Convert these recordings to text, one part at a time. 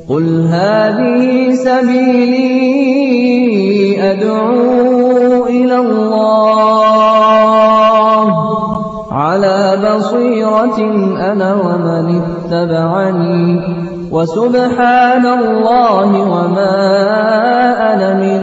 قل هذه سبيلي أدعو إلى الله على بصيرة أنا ومن اتبعني وسبحان الله وما أنا من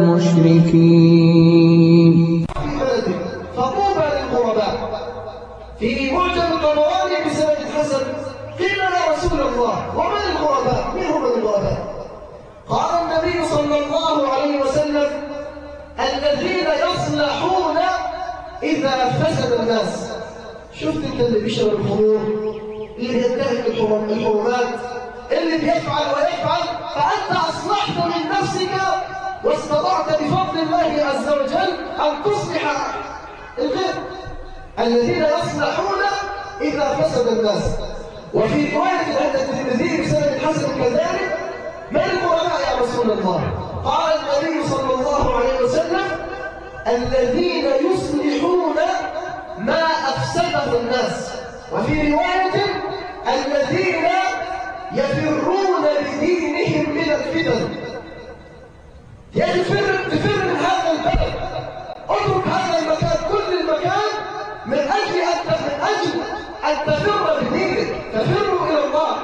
المشركين فطوبى للغرباء في معجم الطبراني بسند حسن قيل يا رسول الله ومن الغرباء من هم الغرباء قال النبي صلى الله عليه وسلم الذين يصلحون اذا فسد الناس شفت انت اللي بيشرب الخمور اللي بينتهك الحرم- الحرمات اللي بيفعل ويفعل فانت اصلحت من نفسك واستطعت بفضل الله عز وجل ان تصلح الغير الذين يصلحون إذا فسد الناس وفي رواية عند الترمذي بسند حسن كذلك من القرآن يا رسول الله قال النبي صلى الله عليه وسلم الذين يصلحون ما أفسده الناس وفي رواية الذين يفرون بدينهم من الفتن يعني تفر تفر من هذا البلد اترك هذا المكان كل المكان من اجل ان من اجل ان تفر بدينك تفر الى الله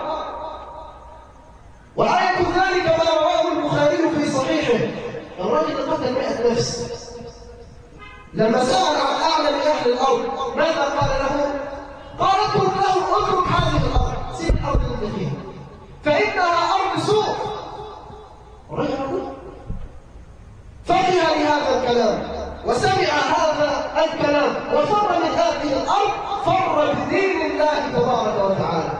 وآية ذلك ما رواه البخاري في صحيحه الرجل قتل 100 نفس لما سأل عن أعلم أهل الأرض ماذا قال له؟ قال اترك له اترك هذه الأرض سيب الأرض اللي فيها فإنها أرض سوء الرجل يقول فقه لهذا الكلام وسمع هذا الكلام وفر من هذه الارض فر بدين الله تبارك وتعالى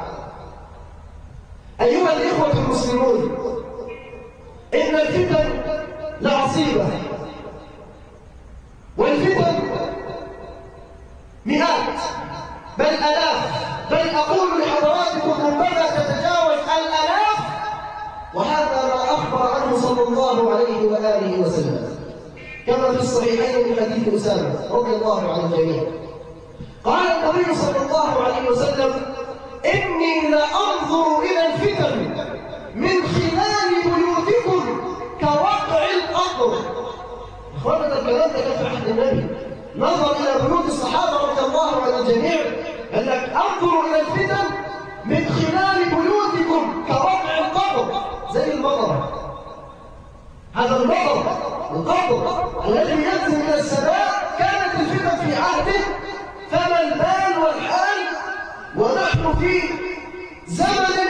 ايها الاخوه المسلمون ان الفتن لعصيبه والفتن مئات بل الاف بل اقول لحضراتكم ربما تتجاوز الالاف وهذا ما أخبر عنه صلى الله عليه وآله وسلم كما في الصحيحين من حديث أسامة رضي الله عن الجميع قال النبي صلى الله عليه وسلم إني لأنظر إلى الفتن من خلال بيوتكم كوقع القطر إخوانا الكلام ده كان في عهد النبي نظر إلى بيوت الصحابة رضي الله عن الجميع قال لك انظروا إلى الفتن من خلال بيوتكم كوقع القطر زي المطر هذا المطر القطر الذي ينزل من السماء كانت الفتن في عهده فما البال والحال ونحن في زمن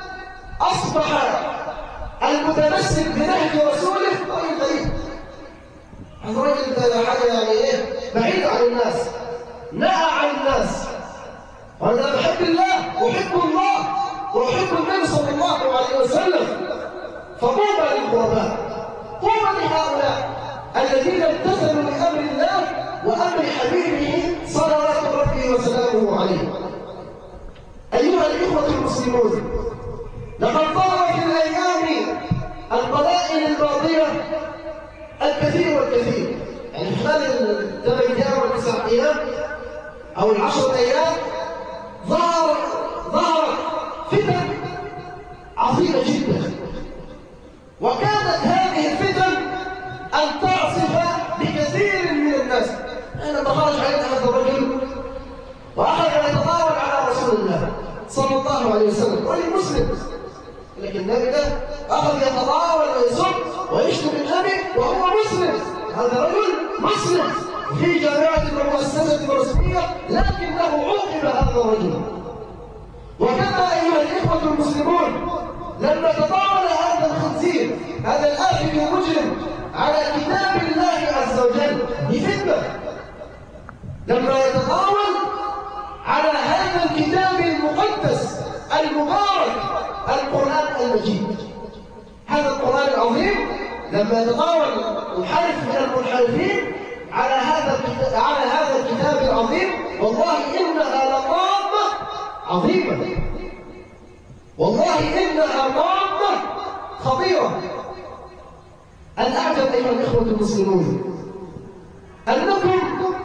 اصبح المتمسك بنهج رسوله رجل غريب هذا الرجل ده حاجه يعني ايه بعيد عن الناس نأى عن الناس وانا بحب الله احب الله واحب النبي صلى الله عليه وسلم فطوبى للغرباء طوبى لهؤلاء الذين امتثلوا لامر الله وامر حبيبه صلوات ربي وسلامه عليه ايها الاخوه المسلمون لقد ظهر في الايام القلائل الماضيه الكثير والكثير يعني خلال الثمان ايام والتسع ايام او العشر ايام ظهر ظهرت فتن عظيمه جدا وكانت هذه الفتن ان تعصف بكثير من الناس حينما خرج علينا هذا الرجل واخذ يتطاول على رسول الله صلى الله عليه وسلم رجل مسلم لكن النبي ده اخذ يتطاول ويسب ويشتم النبي وهو مسلم هذا رجل مسلم في جامعه ومؤسسه رسميه لكنه عوقب هذا الرجل وكما ايها الاخوه المسلمون لما تطاول هذا الخنزير هذا الآثم المجرم على كتاب الله عز وجل بفتنة لما يتطاول على هذا الكتاب المقدس المبارك القرآن المجيد هذا القرآن العظيم لما يتطاول منحرف من المنحرفين على هذا الكتاب على هذا الكتاب العظيم والله إنها لطامة عظيمة والله إنها طامة خطيرة الأعجب أيها الإخوة المسلمون أنكم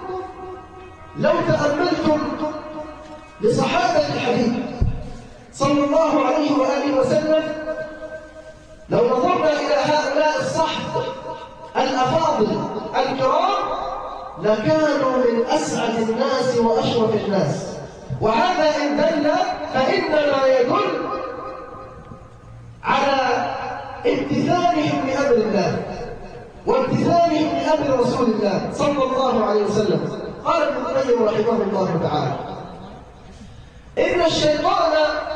لو تأملتم لصحابة الحبيب صلى الله عليه وآله وسلم لكانوا من أسعد الناس وأشرف الناس وهذا إن دل فإنما يدل على امتثالهم لأمر الله وامتثالهم لأمر رسول الله صلى الله عليه وسلم قال ابن القيم رحمه الله تعالى إن الشيطان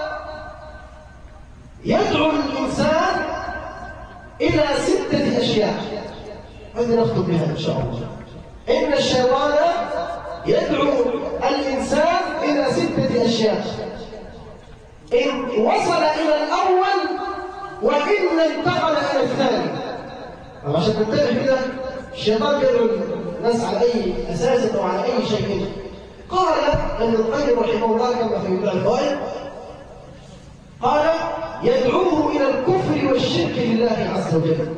يدعو الإنسان إلى ستة أشياء هذه نخطب بها إن شاء الله إن الشيطان يدعو الإنسان إلى ستة أشياء إن وصل إلى الأول وإن انتقل إلى الثاني عشان تنتبه كده الشيطان يدعو الناس على أي أساس أو على أي شيء قال ابن القيم رحمه الله كما في بتاع الفوائد قال يدعوه إلى الكفر والشرك لله عز وجل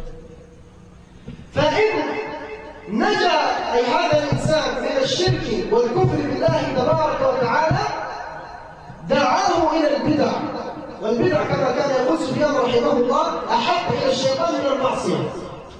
فإن نجا أي هذا الإنسان من الشرك والكفر بالله تبارك وتعالى دعاه إلى البدع والبدع كما كان يقول سفيان رحمه الله أحب إلى الشيطان من المعصية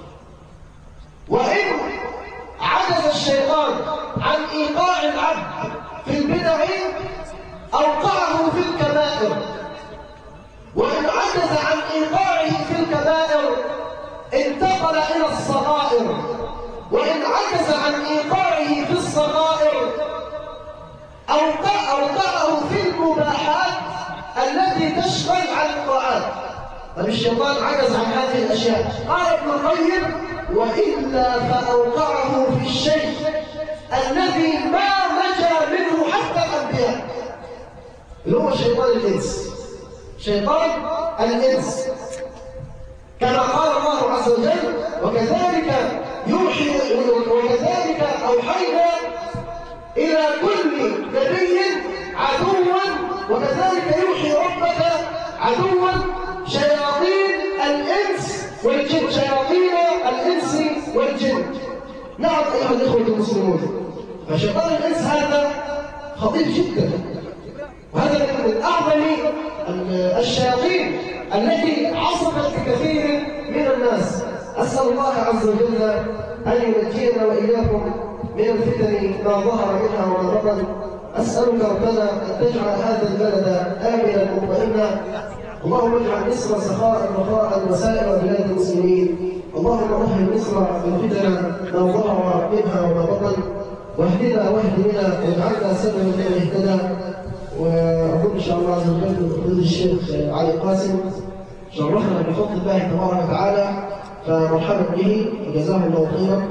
وإن عجز الشيطان عن إيقاع العبد في البدع أوقعه في الكبائر وإن عجز عن إيقاعه في الكبائر انتقل إلى الصغائر وإن عجز عن إيقاعه في الصغائر أوقع أوقعه في المباحات التي تشغل عن الطاعات طيب الشيطان عجز عن هذه الأشياء قال ابن القيم وإلا فأوقعه في الشيء الذي ما نجا منه حتى الأنبياء اللي هو شيطان الإنس شيطان الإنس كما قال الله عز وجل وكذلك يوحي وكذلك أوحينا إلى كل نبي عدوا وكذلك يوحي ربك عدوا شياطين الإنس والجن شياطين الإنس والجن نعم أيها الإخوة المسلمون فشيطان الإنس هذا خطير جدا وهذا من أعظم الشياطين التي عصفت بكثير من الناس أسأل الله عز وجل أن ينجينا وإياكم من الفتن ما ظهر منها وما بطن أسألك ربنا أن تجعل هذا البلد آمنا مطمئنا اللهم اجعل مصر سخاء رخاء وسائر بلاد المسلمين اللهم اهل مصر من فتن ما ظهر منها وما بطن واهدنا واهد بنا واجعلنا سببا لمن اهتدى واقول ان شاء الله عز وجل فضيله الشيخ علي قاسم شرفنا بفضل الله تبارك وتعالى فمرحبا به وجزاه الله خيرا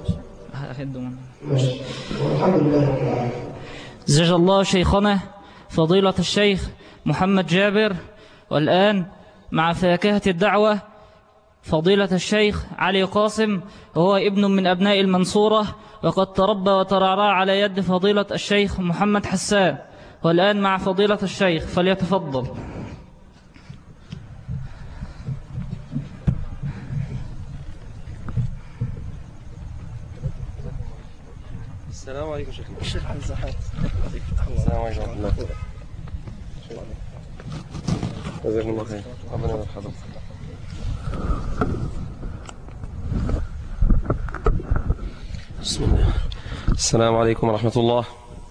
ماشي والحمد لله رب العالمين زج الله شيخنا فضيلة الشيخ محمد جابر والآن مع فاكهة الدعوة فضيلة الشيخ علي قاسم وهو ابن من أبناء المنصورة وقد تربى وترعرع على يد فضيلة الشيخ محمد حسان والآن مع فضيلة الشيخ فليتفضل السلام عليكم شيخ الشيخ عبد الزحات السلام عليكم ورحمة الله جزاكم الله خير ربنا يبارك حضرتك بسم الله السلام عليكم ورحمة الله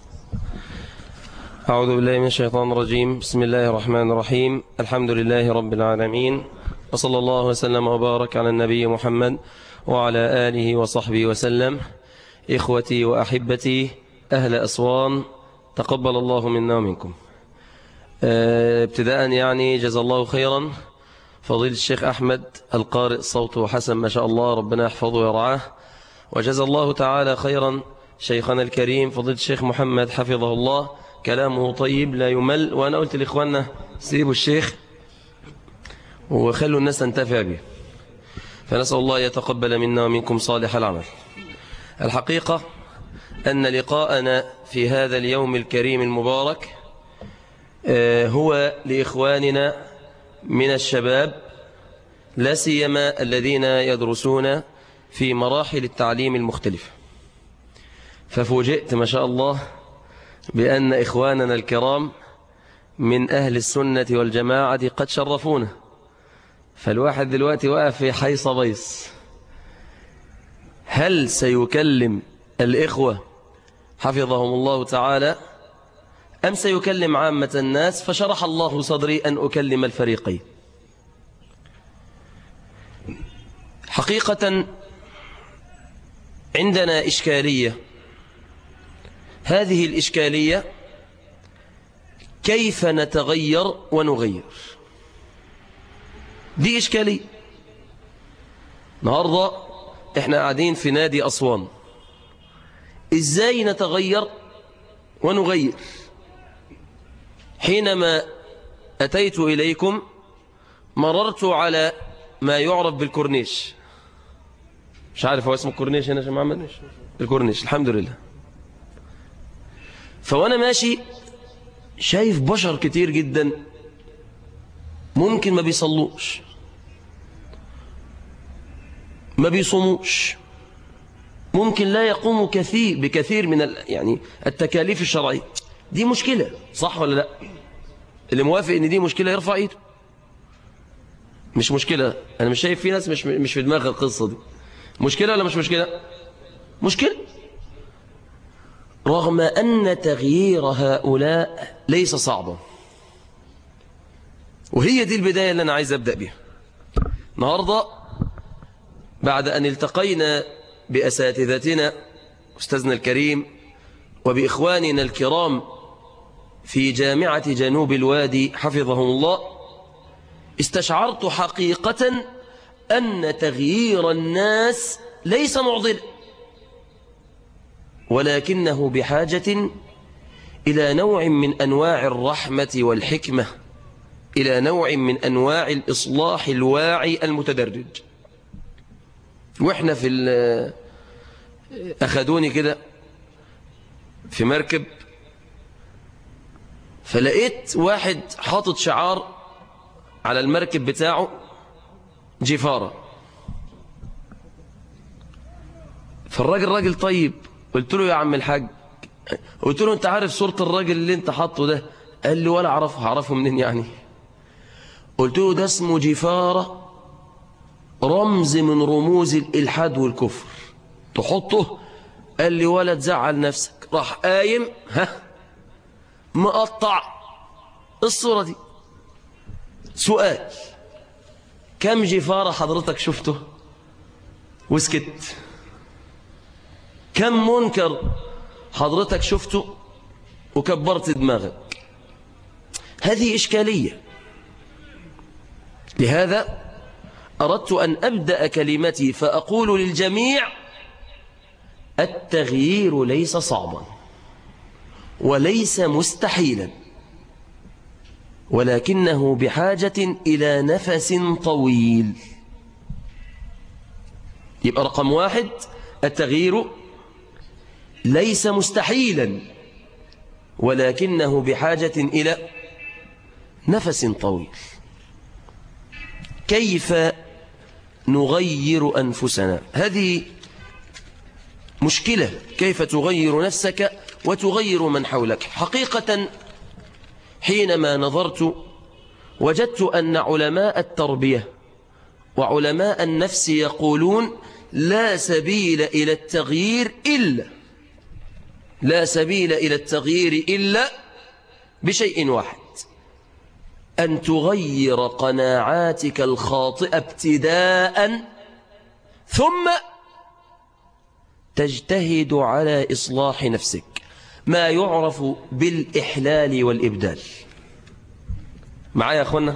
أعوذ بالله من الشيطان الرجيم بسم الله الرحمن الرحيم الحمد لله رب العالمين وصلى الله وسلم وبارك على النبي محمد وعلى آله وصحبه وسلم إخوتي وأحبتي أهل أسوان تقبل الله منا ومنكم آه، ابتداء يعني جزا الله خيرا فضيل الشيخ أحمد القارئ صوته حسن ما شاء الله ربنا يحفظه ويرعاه وجزا الله تعالى خيرا شيخنا الكريم فضيل الشيخ محمد حفظه الله كلامه طيب لا يمل وأنا قلت لإخواننا سيبوا الشيخ وخلوا الناس تنتفع به فنسأل الله يتقبل منا ومنكم صالح العمل الحقيقة أن لقاءنا في هذا اليوم الكريم المبارك آه، هو لإخواننا من الشباب لا سيما الذين يدرسون في مراحل التعليم المختلفة ففوجئت ما شاء الله بأن إخواننا الكرام من أهل السنة والجماعة قد شرفونا فالواحد دلوقتي وقف في حيص بيص هل سيكلم الإخوة حفظهم الله تعالى أم سيكلم عامة الناس فشرح الله صدري أن أكلم الفريقين حقيقة عندنا إشكالية هذه الإشكالية كيف نتغير ونغير دي إشكالية النهاردة احنا قاعدين في نادي أسوان ازاي نتغير ونغير حينما أتيت إليكم مررت على ما يعرف بالكورنيش مش عارف هو اسمه الكورنيش هنا يا شيخ محمد الكورنيش الحمد لله فوانا ماشي شايف بشر كتير جدا ممكن ما بيصلوش ما بيصوموش ممكن لا يقوم كثير بكثير من ال يعني التكاليف الشرعية دي مشكلة صح ولا لا اللي موافق ان دي مشكلة يرفع ايده مش مشكلة انا مش شايف في ناس مش مش في دماغ القصة دي مشكلة ولا مش مشكلة مشكلة رغم أن تغيير هؤلاء ليس صعبا وهي دي البداية اللي أنا عايز أبدأ بها النهاردة بعد أن التقينا بأساتذتنا أستاذنا الكريم وبإخواننا الكرام في جامعة جنوب الوادي حفظهم الله استشعرت حقيقة أن تغيير الناس ليس معضلا ولكنه بحاجة إلى نوع من أنواع الرحمة والحكمة إلى نوع من أنواع الإصلاح الواعي المتدرج وإحنا في أخذوني كده في مركب فلقيت واحد حاطط شعار على المركب بتاعه جفارة فالراجل راجل طيب قلت له يا عم الحاج قلت له انت عارف صورة الراجل اللي انت حاطه ده قال لي ولا اعرفه اعرفه منين يعني قلت له ده اسمه جفارة رمز من رموز الإلحاد والكفر تحطه قال لي ولا تزعل نفسك راح قايم ها مقطع الصورة دي سؤال كم جفارة حضرتك شفته وسكت كم منكر حضرتك شفته وكبرت دماغك هذه إشكالية لهذا أردت أن أبدأ كلمتي فأقول للجميع التغيير ليس صعبا وليس مستحيلا ولكنه بحاجة إلى نفس طويل يبقى رقم واحد التغيير ليس مستحيلا ولكنه بحاجة إلى نفس طويل كيف نغير أنفسنا هذه مشكلة كيف تغير نفسك وتغير من حولك حقيقة حينما نظرت وجدت أن علماء التربية وعلماء النفس يقولون لا سبيل إلى التغيير إلا لا سبيل إلى التغيير إلا بشيء واحد أن تغير قناعاتك الخاطئة ابتداء ثم تجتهد على إصلاح نفسك ما يعرف بالإحلال والإبدال معايا يا أخوانا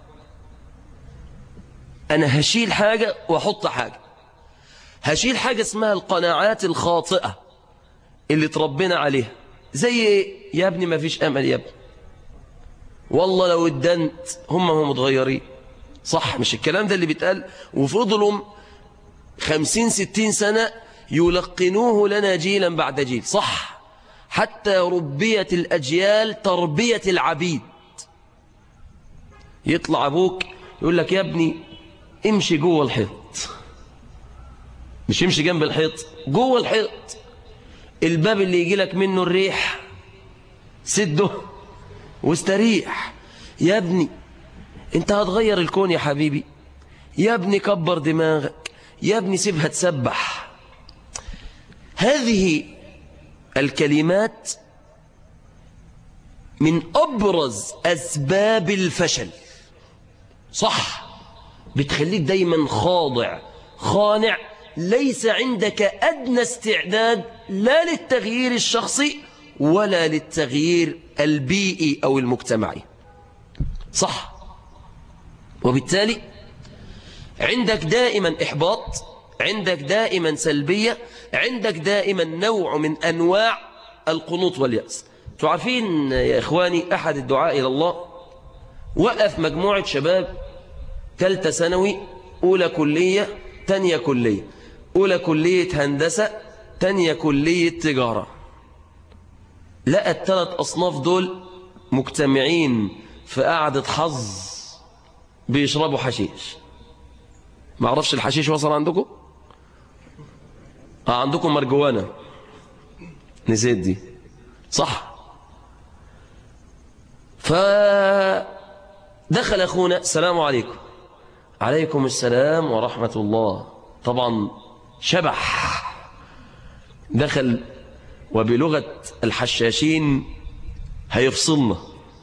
أنا هشيل حاجة وأحط حاجة هشيل حاجة اسمها القناعات الخاطئة اللي تربينا عليها زي إيه؟ يا ابني ما فيش أمل يا ابني والله لو ادنت هم هم متغيرين صح مش الكلام ده اللي بيتقال وفضلوا خمسين ستين سنة يلقنوه لنا جيلا بعد جيل صح حتى ربية الأجيال تربية العبيد يطلع أبوك يقول لك يا ابني امشي جوه الحيط مش امشي جنب الحيط جوه الحيط الباب اللي يجي لك منه الريح سده واستريح يا ابني انت هتغير الكون يا حبيبي يا ابني كبر دماغك يا ابني سيبها تسبح هذه الكلمات من أبرز أسباب الفشل صح بتخليك دايما خاضع خانع ليس عندك أدنى استعداد لا للتغيير الشخصي ولا للتغيير البيئي أو المجتمعي صح وبالتالي عندك دائما إحباط عندك دائما سلبية عندك دائما نوع من أنواع القنوط واليأس تعرفين يا إخواني أحد الدعاء إلى الله وقف مجموعة شباب ثالثة ثانوي أولى كلية تانية كلية أولى كلية هندسة تانية كلية تجارة لقى الثلاث أصناف دول مجتمعين في قعدة حظ بيشربوا حشيش ما اعرفش الحشيش وصل عندكم اه عندكم مرجوانة نسيت دي صح فدخل أخونا السلام عليكم عليكم السلام ورحمة الله طبعا شبح دخل وبلغة الحشاشين هيفصلنا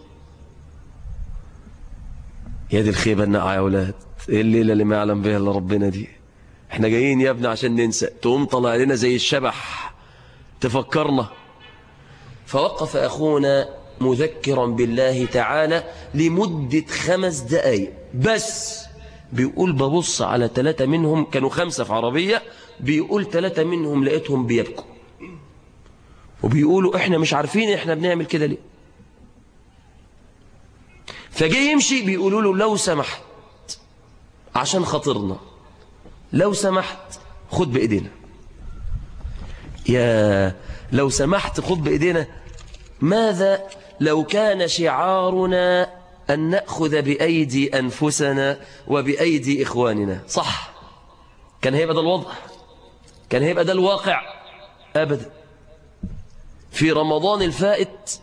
يا دي الخيبة النقعة يا أولاد إيه الليلة اللي ما يعلم بها إلا ربنا دي احنا جايين يا ابني عشان ننسى تقوم طلع لنا زي الشبح تفكرنا فوقف أخونا مذكرا بالله تعالى لمدة خمس دقايق بس بيقول ببص على ثلاثة منهم كانوا خمسة في عربية بيقول ثلاثة منهم لقيتهم بيبكوا وبيقولوا احنا مش عارفين احنا بنعمل كده ليه فجاي يمشي بيقولوا له لو سمحت عشان خاطرنا لو سمحت خد بإيدينا يا لو سمحت خد بإيدينا ماذا لو كان شعارنا أن نأخذ بأيدي أنفسنا وبأيدي إخواننا صح كان هيبقى ده الوضع كان هيبقى ده الواقع أبدا في رمضان الفائت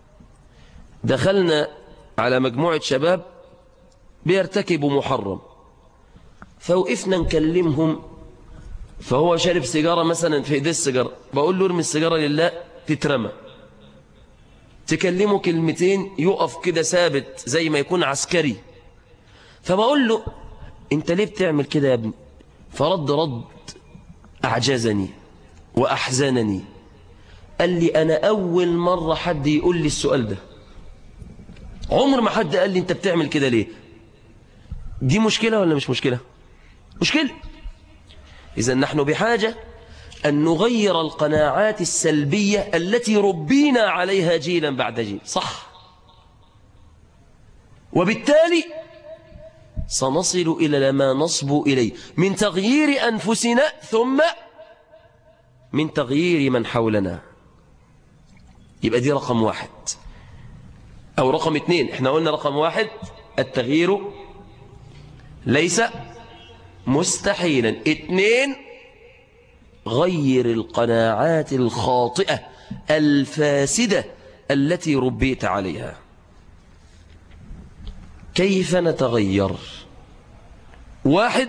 دخلنا على مجموعة شباب بيرتكبوا محرم فوقفنا نكلمهم فهو شارب سيجارة مثلا في ايديه السيجارة بقول له ارمي السيجارة لله تترمى تكلمه كلمتين يقف كده ثابت زي ما يكون عسكري فبقول له انت ليه بتعمل كده يا ابني فرد رد أعجزني وأحزنني قال لي أنا أول مرة حد يقول لي السؤال ده عمر ما حد قال لي انت بتعمل كده ليه دي مشكلة ولا مش مشكلة مشكلة إذا نحن بحاجة أن نغير القناعات السلبية التي ربينا عليها جيلا بعد جيل صح وبالتالي سنصل إلى ما نصب إليه من تغيير أنفسنا ثم من تغيير من حولنا يبقى دي رقم واحد أو رقم اثنين احنا قلنا رقم واحد التغيير ليس مستحيلا اثنين غير القناعات الخاطئة الفاسدة التي ربيت عليها كيف نتغير واحد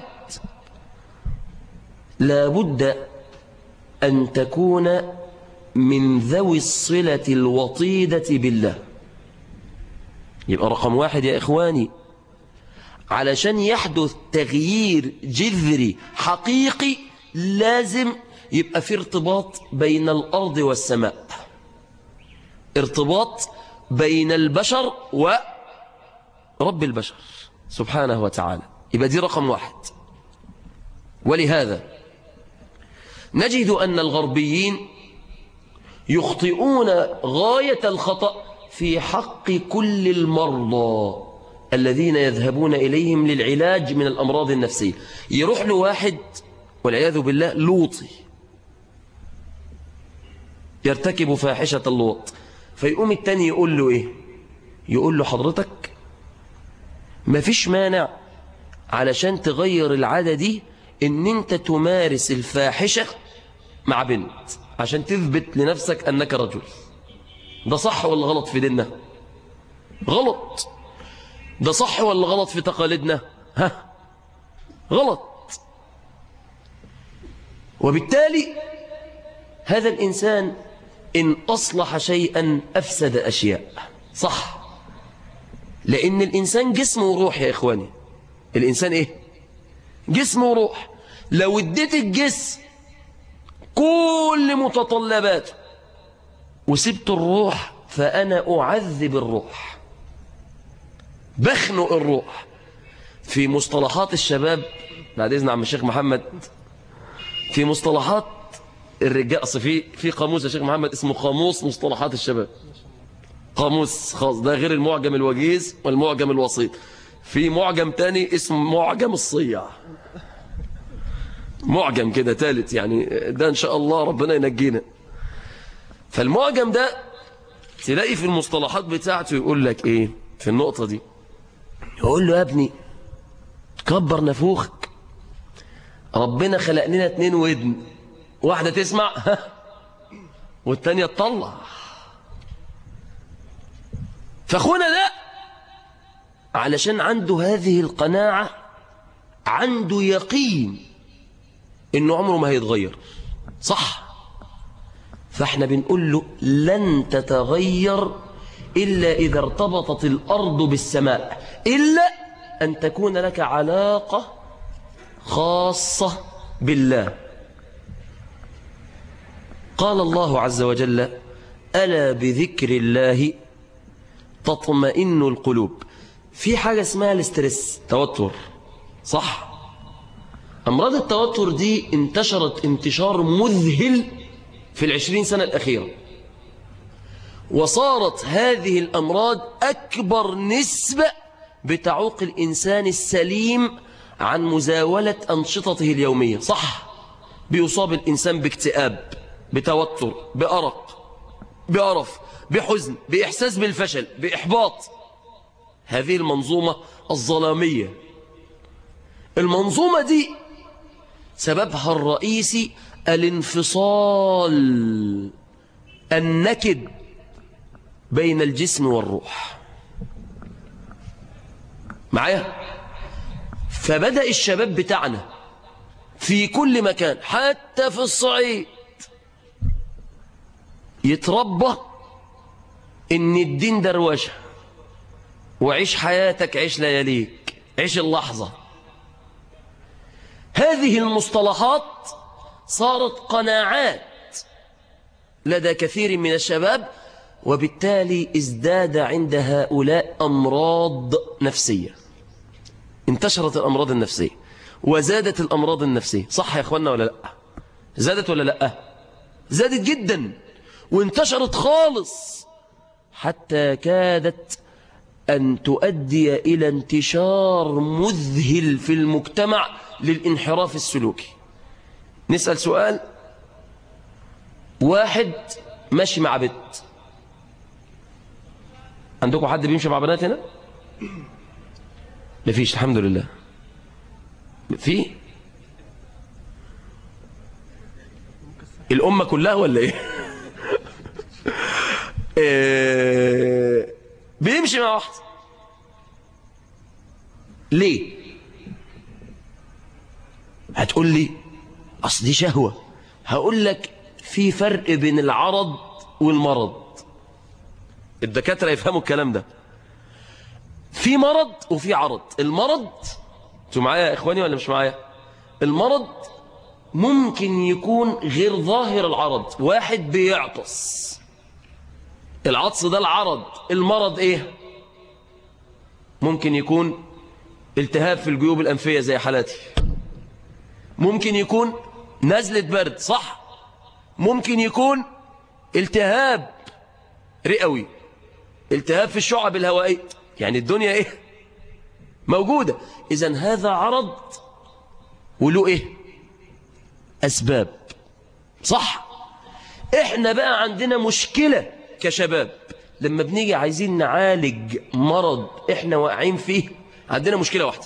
لابد أن تكون من ذوي الصلة الوطيدة بالله يبقى رقم واحد يا إخواني علشان يحدث تغيير جذري حقيقي لازم يبقى في ارتباط بين الأرض والسماء ارتباط بين البشر ورب البشر سبحانه وتعالى يبقى دي رقم واحد ولهذا نجد أن الغربيين يخطئون غاية الخطأ في حق كل المرضى الذين يذهبون إليهم للعلاج من الأمراض النفسية يروح له واحد والعياذ بالله لوطي يرتكب فاحشة اللوط فيقوم التاني يقول له إيه يقول له حضرتك مفيش مانع علشان تغير العادة دي ان انت تمارس الفاحشة مع بنت عشان تثبت لنفسك انك رجل ده صح ولا غلط في ديننا غلط ده صح ولا غلط في تقاليدنا ها غلط وبالتالي هذا الإنسان إن أصلح شيئا أفسد أشياء صح لأن الإنسان جسم وروح يا إخواني الإنسان إيه جسم وروح لو اديت الجسم كل متطلباته وسبت الروح فأنا أعذب الروح بخنق الروح في مصطلحات الشباب بعد إذن عم الشيخ محمد في مصطلحات الرجال أصل في في قاموس يا شيخ محمد اسمه قاموس مصطلحات الشباب قاموس خاص ده غير المعجم الوجيز والمعجم الوسيط في معجم تاني اسمه معجم الصيع معجم كده ثالث يعني ده ان شاء الله ربنا ينجينا فالمعجم ده تلاقي في المصطلحات بتاعته يقول لك ايه في النقطة دي يقول له يا ابني كبر نفوخك ربنا خلق لنا اتنين ودن واحدة تسمع والتانية تطلع فاخونا ده علشان عنده هذه القناعة عنده يقين انه عمره ما هيتغير صح فاحنا بنقول له لن تتغير إلا إذا ارتبطت الأرض بالسماء إلا أن تكون لك علاقة خاصة بالله قال الله عز وجل ألا بذكر الله تطمئن القلوب في حاجة اسمها الاسترس توتر صح أمراض التوتر دي انتشرت انتشار مذهل في العشرين سنة الأخيرة وصارت هذه الأمراض أكبر نسبة بتعوق الإنسان السليم عن مزاولة أنشطته اليومية صح بيصاب الإنسان باكتئاب بتوتر بأرق بأرف بحزن بإحساس بالفشل بإحباط هذه المنظومة الظلامية المنظومة دي سببها الرئيسي الانفصال النكد بين الجسم والروح معايا فبدأ الشباب بتاعنا في كل مكان حتى في الصعيد يتربى ان الدين دروشه وعيش حياتك عيش لياليك عيش اللحظة هذه المصطلحات صارت قناعات لدى كثير من الشباب وبالتالي ازداد عند هؤلاء أمراض نفسية انتشرت الأمراض النفسية وزادت الأمراض النفسية صح يا أخوانا ولا لا زادت ولا لا زادت جدا وانتشرت خالص حتى كادت أن تؤدي إلى انتشار مذهل في المجتمع للانحراف السلوكي نسأل سؤال واحد ماشي مع بنت عندكم حد بيمشي مع بنات هنا مفيش الحمد لله في الأمة كلها ولا إيه إيه بيمشي مع واحدة ليه هتقول لي أصل دي شهوة هقول لك في فرق بين العرض والمرض الدكاترة يفهموا الكلام ده في مرض وفي عرض المرض انتوا معايا يا إخواني ولا مش معايا المرض ممكن يكون غير ظاهر العرض واحد بيعطس العطس ده العرض المرض ايه ممكن يكون التهاب في الجيوب الأنفية زي حالاتي ممكن يكون نزلة برد صح ممكن يكون التهاب رئوي التهاب في الشعب الهوائية يعني الدنيا ايه موجودة اذا هذا عرض وله ايه اسباب صح احنا بقى عندنا مشكلة كشباب لما بنيجي عايزين نعالج مرض احنا واقعين فيه عندنا مشكلة واحدة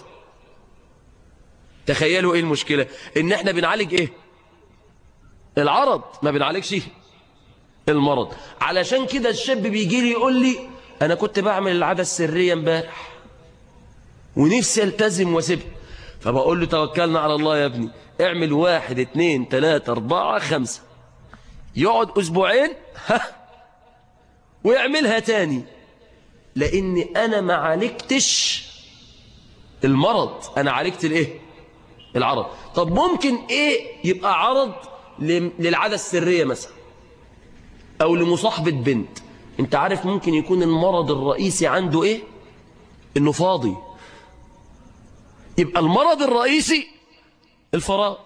تخيلوا ايه المشكلة ان احنا بنعالج ايه العرض ما بنعالجش المرض علشان كده الشاب بيجي لي يقول لي انا كنت بعمل العادة السرية امبارح ونفسي التزم واسيبها فبقول له توكلنا على الله يا ابني اعمل واحد اتنين تلاتة اربعة خمسة يقعد أسبوعين ها ويعملها تاني لأن أنا ما عالجتش المرض أنا عالجت الإيه العرض طب ممكن إيه يبقى عرض لم- للعادة السرية مثلا أو لمصاحبة بنت أنت عارف ممكن يكون المرض الرئيسي عنده إيه إنه فاضي يبقى المرض الرئيسي الفراغ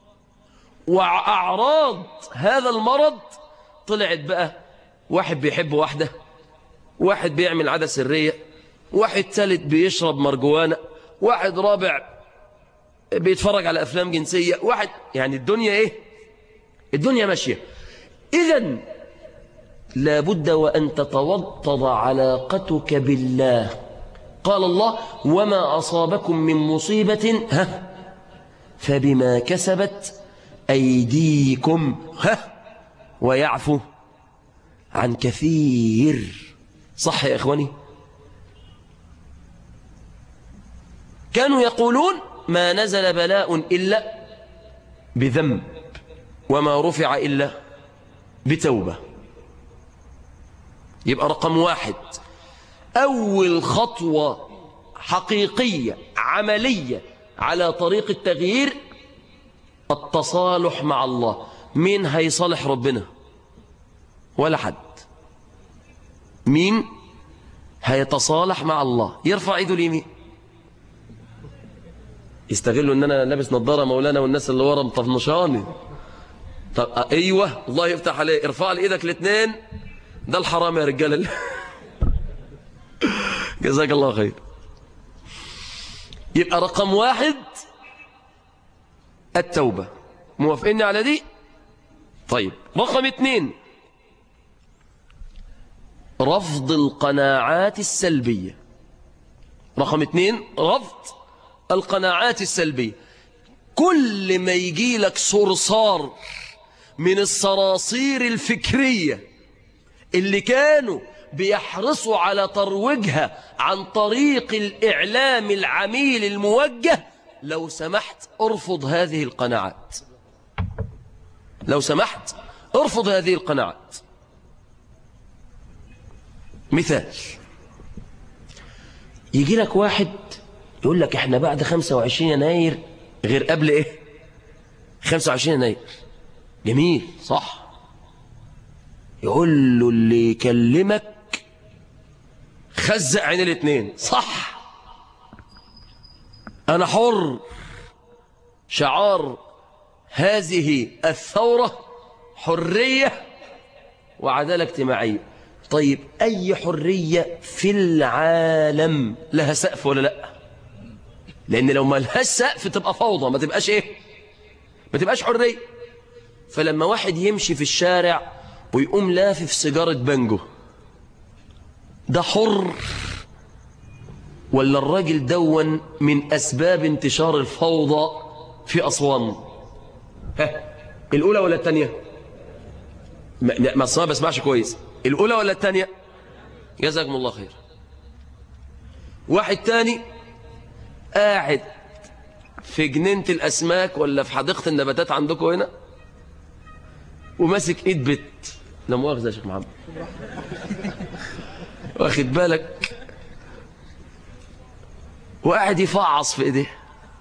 وأعراض هذا المرض طلعت بقى واحد بيحب واحدة واحد بيعمل عادة سرية واحد ثالث بيشرب مرجوانة واحد رابع بيتفرج على أفلام جنسية واحد يعني الدنيا إيه الدنيا ماشية إذا لابد وأن تتوطد علاقتك بالله قال الله وما أصابكم من مصيبة ها فبما كسبت أيديكم ها ويعفو عن كثير صح يا إخواني كانوا يقولون ما نزل بلاء إلا بذنب وما رفع إلا بتوبة يبقى رقم واحد أول خطوة حقيقية عملية على طريق التغيير التصالح مع الله مين هيصالح ربنا ولا حد مين هيتصالح مع الله يرفع ايده اليمين يستغلوا ان انا لابس نظاره مولانا والناس اللي ورا مطفنشاني طب ايوه الله يفتح عليه ارفع لي ايدك الاثنين ده الحرام يا رجاله جزاك الله خير يبقى رقم واحد التوبة موافقيني على دي طيب رقم اثنين رفض القناعات السلبية رقم اثنين رفض القناعات السلبية كل ما يجي لك صرصار من الصراصير الفكرية اللي كانوا بيحرصوا على ترويجها عن طريق الإعلام العميل الموجه لو سمحت ارفض هذه القناعات لو سمحت ارفض هذه القناعات مثال يجي لك واحد يقول لك احنا بعد 25 يناير غير قبل ايه 25 يناير جميل صح يقول له اللي يكلمك خزق عين الاثنين صح انا حر شعار هذه الثورة حرية وعدالة اجتماعية طيب أي حرية في العالم لها سقف ولا لا لأن لو ما لهاش سقف تبقى فوضى ما تبقاش إيه ما تبقاش حرية فلما واحد يمشي في الشارع ويقوم لافف سيجارة بانجو ده حر ولا الراجل دون من أسباب انتشار الفوضى في أسوان ها الأولى ولا الثانية ما ما أصلا ما بسمعش كويس الأولى ولا الثانية جزاكم الله خير واحد تاني قاعد في جنينة الأسماك ولا في حديقة النباتات عندكم هنا وماسك إيد بت لا مؤاخذة يا شيخ محمد واخد بالك وقاعد يفعص في ايديه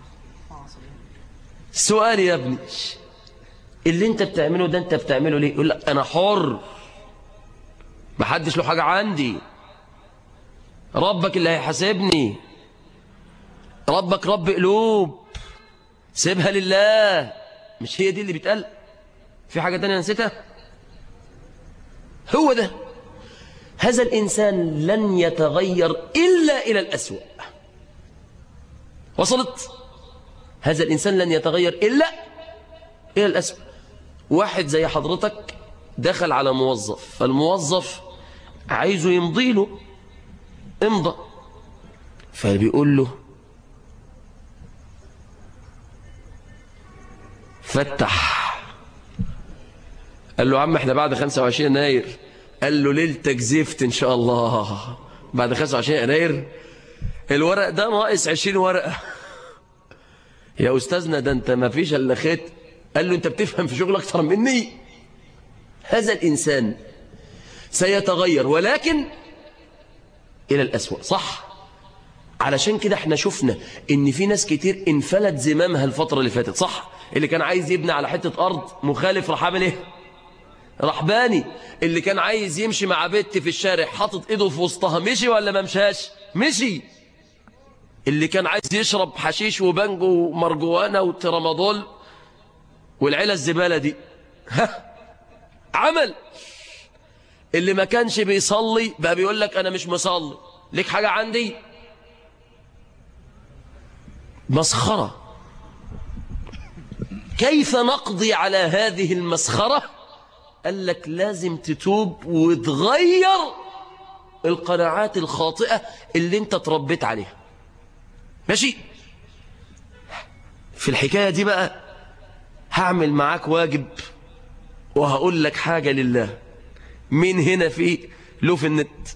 سؤال يا ابني اللي انت بتعمله ده انت بتعمله ليه يقول لك انا حر محدش له حاجة عندي ربك اللي هيحاسبني ربك رب قلوب سيبها لله مش هي دي اللي بيتقال في حاجة تانية نسيتها هو ده هذا الإنسان لن يتغير إلا إلى الأسوأ وصلت هذا الإنسان لن يتغير إلا إلى الأسوأ واحد زي حضرتك دخل على موظف فالموظف عايزه يمضي له امضى فبيقول له فتح قال له عم احنا بعد 25 يناير قال له ليلتك زفت ان شاء الله بعد 25 يناير الورق ده ناقص 20 ورقه يا استاذنا ده انت ما فيش الا خيط قال له انت بتفهم في شغل اكتر مني هذا الإنسان سيتغير ولكن إلى الأسوأ صح علشان كده احنا شفنا ان في ناس كتير انفلت زمامها الفترة اللي فاتت صح اللي كان عايز يبني على حتة أرض مخالف راح عامل ايه راح باني اللي كان عايز يمشي مع بنت في الشارع حاطط ايده في وسطها مشي ولا ما مشاش مشي اللي كان عايز يشرب حشيش وبنجو ومرجوانا وترامادول والعيلة الزبالة دي ها عمل اللي ما كانش بيصلي بقى بيقول لك أنا مش مصلي ليك حاجة عندي مسخرة كيف نقضي على هذه المسخرة قال لك لازم تتوب وتغير القناعات الخاطئة اللي انت تربيت عليها ماشي في الحكاية دي بقى هعمل معاك واجب وهقول لك حاجة لله مين هنا في له في النت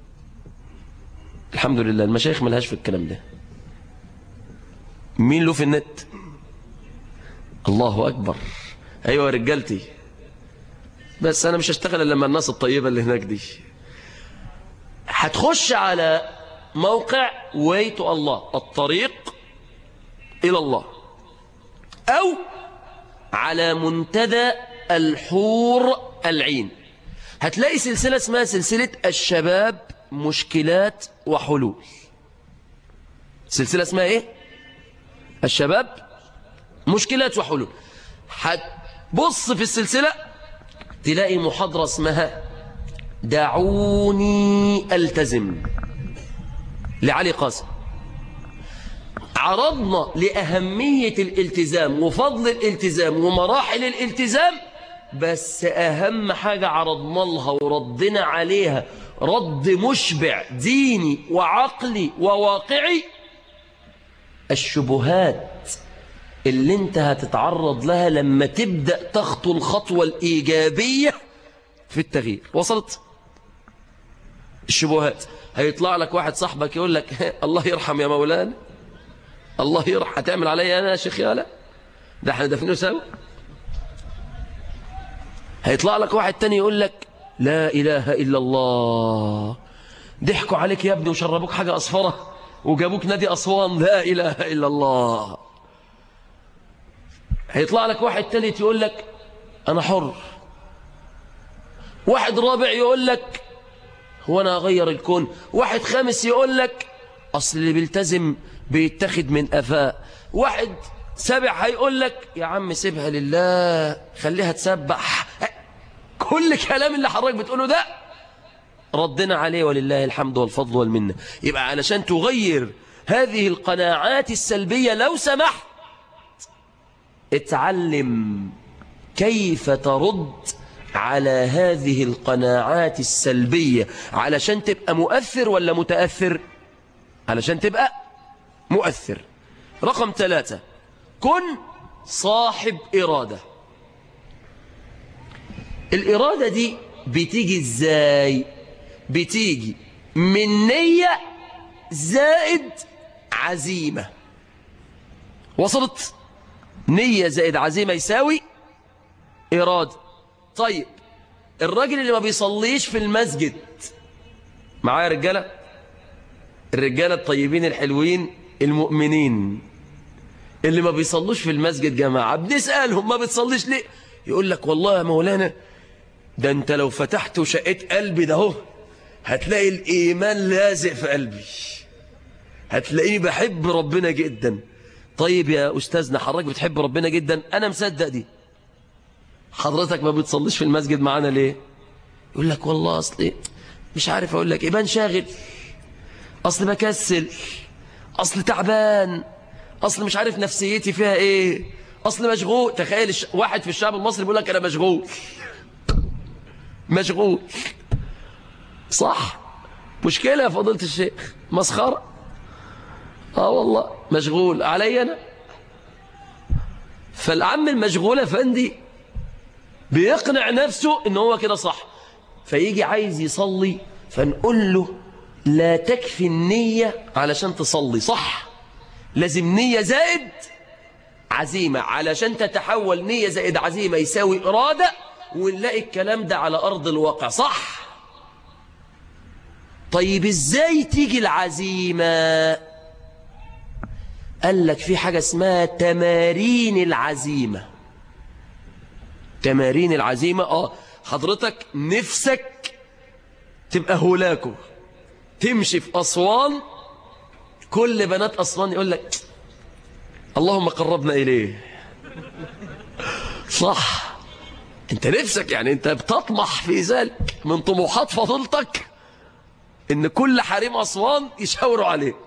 الحمد لله المشايخ ملهاش في الكلام ده مين له في النت الله أكبر أيوة رجالتي بس أنا مش هشتغل إلا لما الناس الطيبة اللي هناك دي هتخش على موقع ويت الله الطريق إلى الله أو على منتدى الحور العين هتلاقي سلسلة اسمها سلسلة الشباب مشكلات وحلول سلسلة اسمها ايه الشباب مشكلات وحلول هتبص في السلسلة تلاقي محاضرة اسمها دعوني التزم لعلي قاسم عرضنا لأهمية الالتزام وفضل الالتزام ومراحل الالتزام بس أهم حاجة عرضنا لها وردنا عليها رد مشبع ديني وعقلي وواقعي الشبهات اللي انت هتتعرض لها لما تبدأ تخطو الخطوة الإيجابية في التغيير وصلت الشبهات هيطلع لك واحد صاحبك يقول لك الله يرحم يا مولانا الله يرحم هتعمل عليا أنا يا شيخ يالا ده احنا دفنه سوا هيطلع لك واحد تاني يقول لك لا إله إلا الله ضحكوا عليك يا ابني وشربوك حاجة أصفرة وجابوك نادي أسوان لا إله إلا الله هيطلع لك واحد تالت يقول لك أنا حر واحد رابع يقول لك هو أنا أغير الكون واحد خامس يقول لك أصل اللي بيلتزم بيتخذ من أفاء واحد سابع هيقول لك يا عم سيبها لله خليها تسبح كل كلام اللي حضرتك بتقوله ده ردنا عليه ولله الحمد والفضل والمنة يبقى علشان تغير هذه القناعات السلبية لو سمحت اتعلم كيف ترد على هذه القناعات السلبية علشان تبقى مؤثر ولا متأثر علشان تبقى مؤثر رقم ثلاثة كن صاحب إرادة الإرادة دي بتيجي إزاي بتيجي من نية زائد عزيمة وصلت نية زائد عزيمة يساوي إرادة طيب الراجل اللي ما بيصليش في المسجد معايا رجالة الرجالة الطيبين الحلوين المؤمنين اللي ما بيصلوش في المسجد جماعة بنسألهم ما بتصليش ليه يقول لك والله يا مولانا ده انت لو فتحت وشقيت قلبي ده هو هتلاقي الإيمان لازق في قلبي هتلاقيني بحب ربنا جدا طيب يا أستاذنا حضرتك بتحب ربنا جدا أنا مصدق دي حضرتك ما بتصليش في المسجد معانا ليه يقول لك والله أصلي مش عارف أقول لك إيه بنشاغل أصل بكسل أصل تعبان أصل مش عارف نفسيتي فيها إيه أصل مشغول تخيل الش... واحد في الشعب المصري بيقول لك أنا مشغول مشغول صح مشكلة يا فضيلة الشيخ مسخرة اه والله مشغول علي أنا فالعم المشغول يا فندي بيقنع نفسه ان هو كده صح فيجي عايز يصلي فنقول له لا تكفي النية علشان تصلي صح لازم نية زائد عزيمة علشان تتحول نية زائد عزيمة يساوي إرادة ونلاقي الكلام ده على أرض الواقع صح طيب ازاي تيجي العزيمة قال لك في حاجة اسمها تمارين العزيمة تمارين العزيمة اه حضرتك نفسك تبقى هولاكو تمشي في أسوان كل بنات أسوان يقول لك اللهم قربنا إليه صح انت نفسك يعني انت بتطمح في ذلك من طموحات فضيلتك ان كل حريم أسوان يشاوروا عليك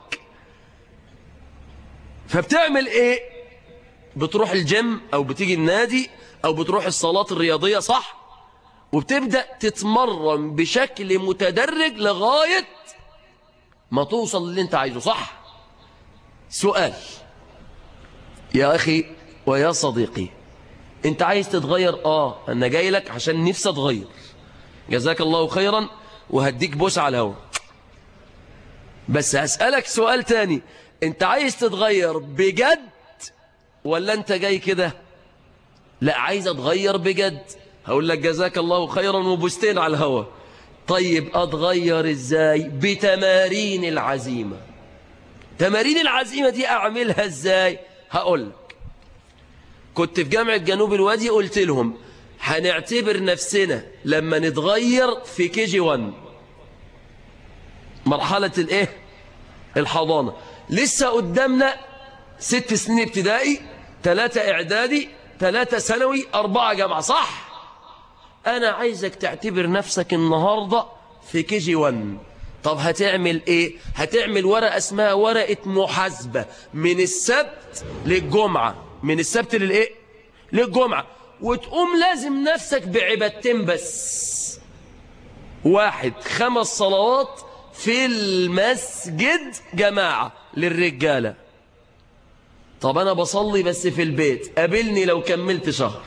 فبتعمل ايه بتروح الجيم او بتيجي النادي او بتروح الصالات الرياضية صح وبتبدأ تتمرن بشكل متدرج لغاية ما توصل للي انت عايزه صح سؤال يا أخي ويا صديقي انت عايز تتغير اه انا جاي لك عشان نفسي اتغير جزاك الله خيرا وهديك بوس على الهوا بس هسألك سؤال تاني انت عايز تتغير بجد ولا انت جاي كده لا عايز اتغير بجد هقول لك جزاك الله خيرا وبوستين على الهوا طيب اتغير ازاي بتمارين العزيمة تمارين العزيمة دي اعملها ازاي هقول لك كنت في جامعة جنوب الوادي قلت لهم هنعتبر نفسنا لما نتغير في كي جي 1 مرحلة الايه الحضانة لسه قدامنا ست سنين ابتدائي ثلاثة اعدادي ثلاثة ثانوي أربعة جامعة صح أنا عايزك تعتبر نفسك النهاردة في كي جي 1 طب هتعمل ايه هتعمل ورقة اسمها ورقة محاسبة من السبت للجمعة من السبت للايه للجمعة وتقوم لازم نفسك بعبادتين بس واحد خمس صلوات في المسجد جماعة للرجالة طب أنا بصلي بس في البيت قابلني لو كملت شهر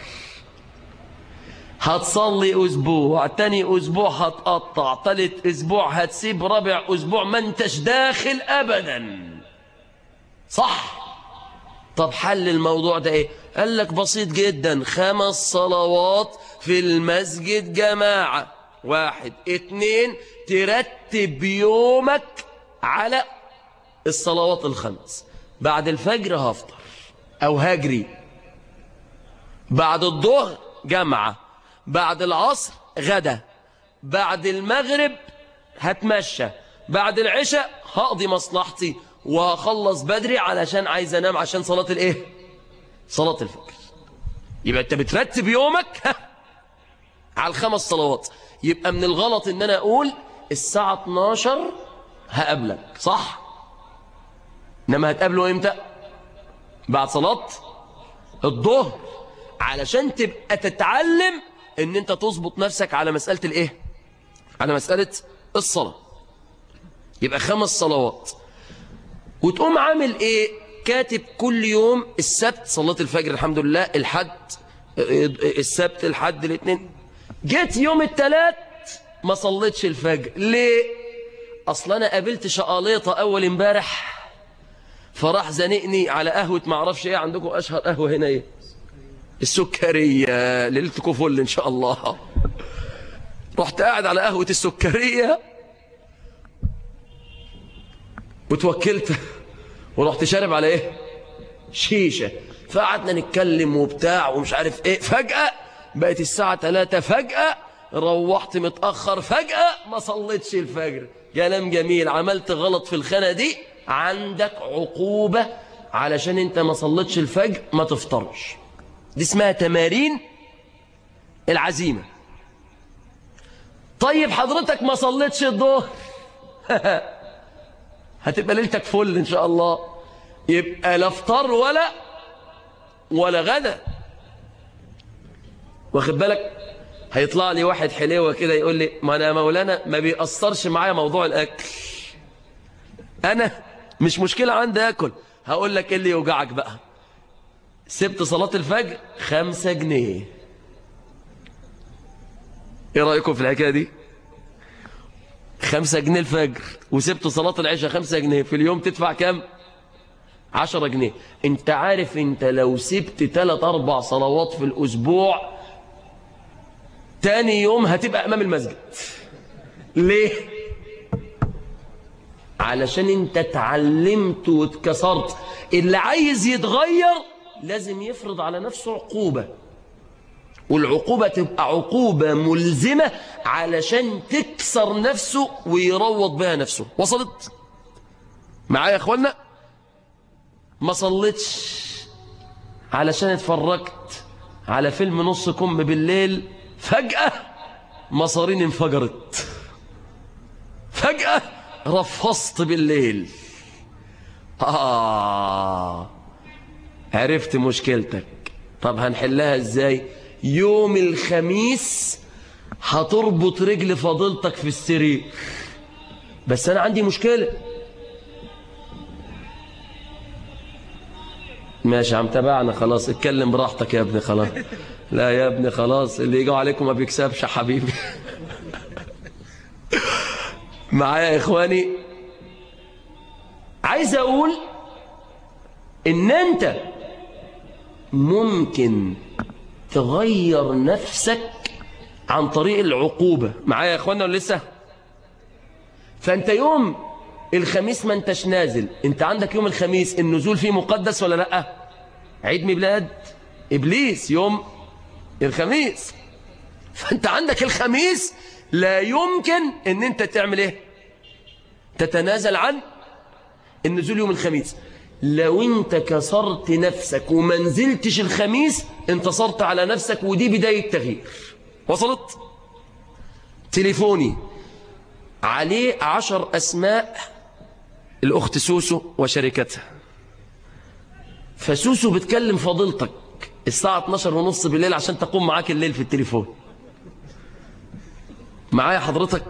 هتصلي أسبوع تاني أسبوع هتقطع تالت أسبوع هتسيب رابع أسبوع ما انتش داخل أبدا صح طب حل الموضوع ده ايه قال لك بسيط جدا خمس صلوات في المسجد جماعة واحد اتنين ترتب يومك على الصلوات الخمس بعد الفجر هفطر او هجري بعد الظهر جمعة بعد العصر غدا بعد المغرب هتمشى بعد العشاء هقضي مصلحتي وهخلص بدري علشان عايز انام عشان صلاة الايه صلاة الفجر يبقى انت بترتب يومك على الخمس صلوات يبقى من الغلط ان انا اقول الساعة 12 هقابلك صح انما هتقابله امتى بعد صلاة الظهر علشان تبقى تتعلم ان انت تظبط نفسك على مسألة الايه على مسألة الصلاة يبقى خمس صلوات وتقوم عامل ايه كاتب كل يوم السبت صلاة الفجر الحمد لله الحد السبت الحد الاثنين جيت يوم الثلاث ما صليتش الفجر ليه اصلا انا قابلت شقاليطة اول امبارح فراح زنقني على قهوة ما اعرفش ايه عندكم اشهر قهوة هنا ايه السكرية ليلتكم فل ان شاء الله رحت قاعد على قهوة السكرية وتوكلت ورحت شارب على ايه شيشة فقعدنا نتكلم وبتاع ومش عارف ايه فجأة بقت الساعة 3 فجأة روحت متأخر فجأة ما صليتش الفجر كلام جميل عملت غلط في الخانة دي عندك عقوبة علشان انت ما صليتش الفجر ما تفطرش دي اسمها تمارين العزيمة طيب حضرتك ما صليتش الظهر هتبقى ليلتك فل ان شاء الله يبقى لا فطار ولا ولا غدا واخد بالك هيطلع لي واحد حليوة كده يقول لي ما انا مولانا ما بيأثرش معايا موضوع الاكل انا مش مشكلة عندي اكل هقول لك ايه اللي يوجعك بقى سبت صلاة الفجر خمسة جنيه ايه رأيكم في الحكاية دي خمسة جنيه الفجر وسبت صلاة العشاء خمسة جنيه في اليوم تدفع كام عشرة جنيه انت عارف انت لو سبت تلات اربع صلوات في الاسبوع تاني يوم هتبقى أمام المسجد ليه؟ علشان انت اتعلمت واتكسرت اللي عايز يتغير لازم يفرض على نفسه عقوبة والعقوبة تبقى عقوبة ملزمة علشان تكسر نفسه ويروض بها نفسه وصلت معايا يا اخوانا ما صليتش علشان اتفرجت على فيلم نص كم بالليل فجأة مصارين انفجرت فجأة رفصت بالليل آه عرفت مشكلتك طب هنحلها ازاي يوم الخميس هتربط رجل فضيلتك في السرير بس انا عندي مشكلة ماشي عم تابعنا خلاص اتكلم براحتك يا ابني خلاص لا يا ابني خلاص اللي يجوا عليكم ما بيكسبش يا حبيبي معايا يا اخواني عايز اقول ان انت ممكن تغير نفسك عن طريق العقوبة معايا يا اخوانا ولا لسه فانت يوم الخميس ما انتش نازل انت عندك يوم الخميس النزول فيه مقدس ولا لا عيد ميلاد ابليس يوم الخميس فانت عندك الخميس لا يمكن ان انت تعمل ايه تتنازل عن النزول يوم الخميس لو انت كسرت نفسك وما نزلتش الخميس انتصرت على نفسك ودي بداية تغيير وصلت تليفوني عليه عشر أسماء الأخت سوسو وشركتها فسوسو بتكلم فضيلتك الساعة 12 ونص بالليل عشان تقوم معاك الليل في التليفون معايا حضرتك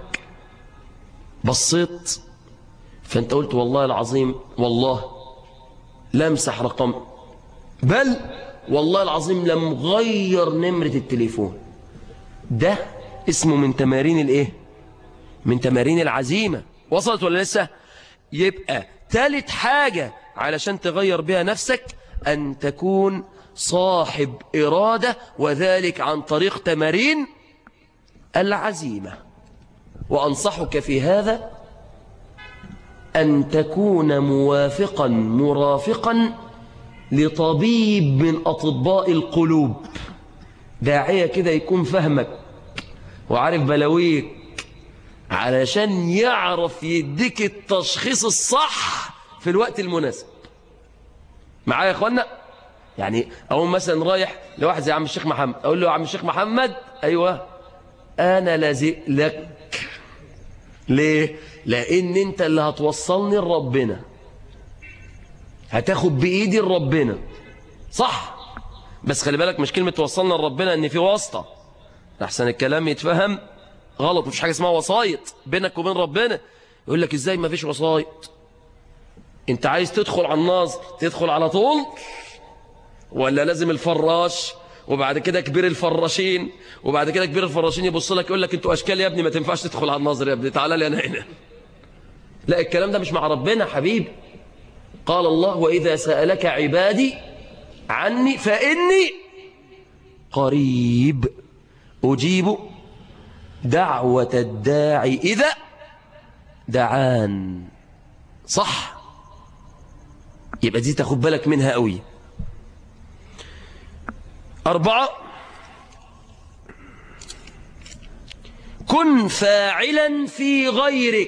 بصيت فانت قلت والله العظيم والله لا امسح رقم بل والله العظيم لم غير نمرة التليفون ده اسمه من تمارين الايه من تمارين العزيمة وصلت ولا لسه يبقى ثالث حاجة علشان تغير بها نفسك أن تكون صاحب إرادة وذلك عن طريق تمارين العزيمة وأنصحك في هذا أن تكون موافقا مرافقا لطبيب من أطباء القلوب داعية كده يكون فهمك وعارف بلاويك علشان يعرف يديك التشخيص الصح في الوقت المناسب معايا يا اخوانا يعني اقوم مثلا رايح لواحد زي عم الشيخ محمد اقول له يا عم الشيخ محمد ايوه انا لازق لك ليه لان انت اللي هتوصلني لربنا هتاخد بايدي لربنا صح بس خلي بالك مش كلمه توصلنا لربنا ان في واسطه احسن الكلام يتفهم غلط مفيش حاجه اسمها وسايط بينك وبين ربنا يقول لك ازاي ما فيش وسايط انت عايز تدخل على الناظر تدخل على طول ولا لازم الفراش وبعد كده كبير الفراشين وبعد كده كبير الفراشين يبص لك يقول لك انتوا اشكال يا ابني ما تنفعش تدخل على الناظر يا ابني تعالى لي انا هنا لا الكلام ده مش مع ربنا حبيبي قال الله واذا سالك عبادي عني فاني قريب اجيب دعوه الداعي اذا دعان صح يبقى دي تاخد بالك منها قوي أربعة كن فاعلا في غيرك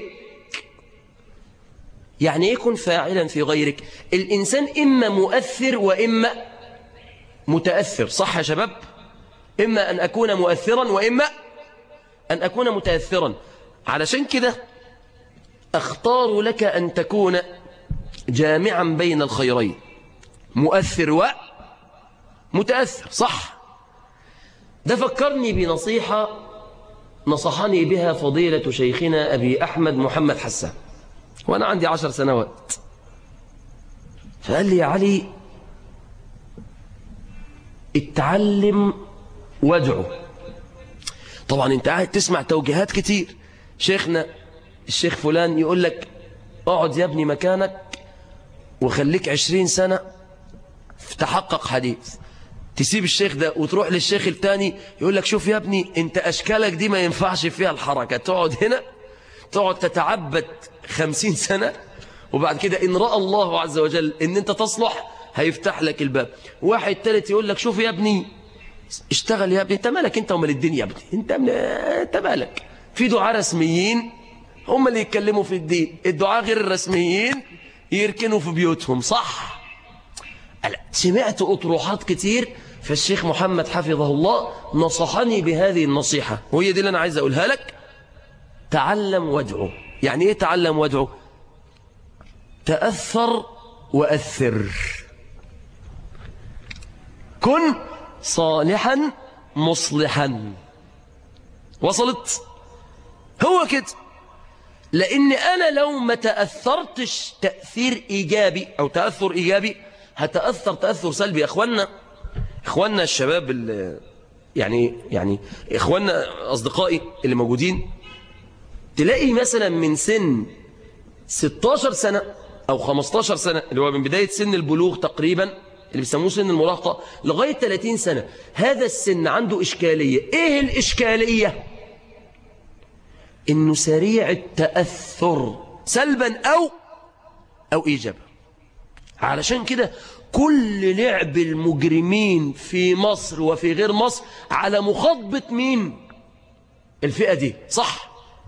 يعني ايه كن فاعلا في غيرك الإنسان إما مؤثر وإما متأثر صح يا شباب إما أن أكون مؤثرا وإما أن أكون متأثرا علشان كده أختار لك أن تكون جامعا بين الخيرين مؤثر ومتأثر صح ده فكرني بنصيحة نصحني بها فضيلة شيخنا أبي أحمد محمد حسان وأنا عندي عشر سنوات فقال لي يا علي اتعلم وادعو طبعا انت قاعد تسمع توجيهات كتير شيخنا الشيخ فلان يقول لك اقعد يا ابني مكانك وخليك عشرين سنة تحقق حديث تسيب الشيخ ده وتروح للشيخ التاني يقول لك شوف يا ابني انت اشكالك دي ما ينفعش فيها الحركة تقعد هنا تقعد تتعبد خمسين سنة وبعد كده ان رأى الله عز وجل ان انت تصلح هيفتح لك الباب واحد تالت يقول لك شوف يا ابني اشتغل يا ابني انت مالك انت ومال الدين يا ابني انت, انت مالك في دعاء رسميين هم اللي يتكلموا في الدين الدعاء غير الرسميين يركنوا في بيوتهم صح ألا سمعت أطروحات كتير فالشيخ محمد حفظه الله نصحني بهذه النصيحة وهي دي اللي أنا عايز أقولها لك تعلم وادعو يعني إيه تعلم وادعو تأثر وأثر كن صالحا مصلحا وصلت هو كده لأن أنا لو ما تأثرتش تأثير إيجابي أو تأثر إيجابي هتأثر تأثر سلبي يا أخوانا إخواننا الشباب اللي يعني يعني إخواننا أصدقائي اللي موجودين تلاقي مثلا من سن 16 سنة أو 15 سنة اللي هو من بداية سن البلوغ تقريبا اللي بيسموه سن المراهقة لغاية 30 سنة هذا السن عنده إشكالية إيه الإشكالية؟ إنه سريع التأثر سلبا أو أو إيجابا علشان كده كل لعب المجرمين في مصر وفي غير مصر على مخاطبة مين الفئة دي صح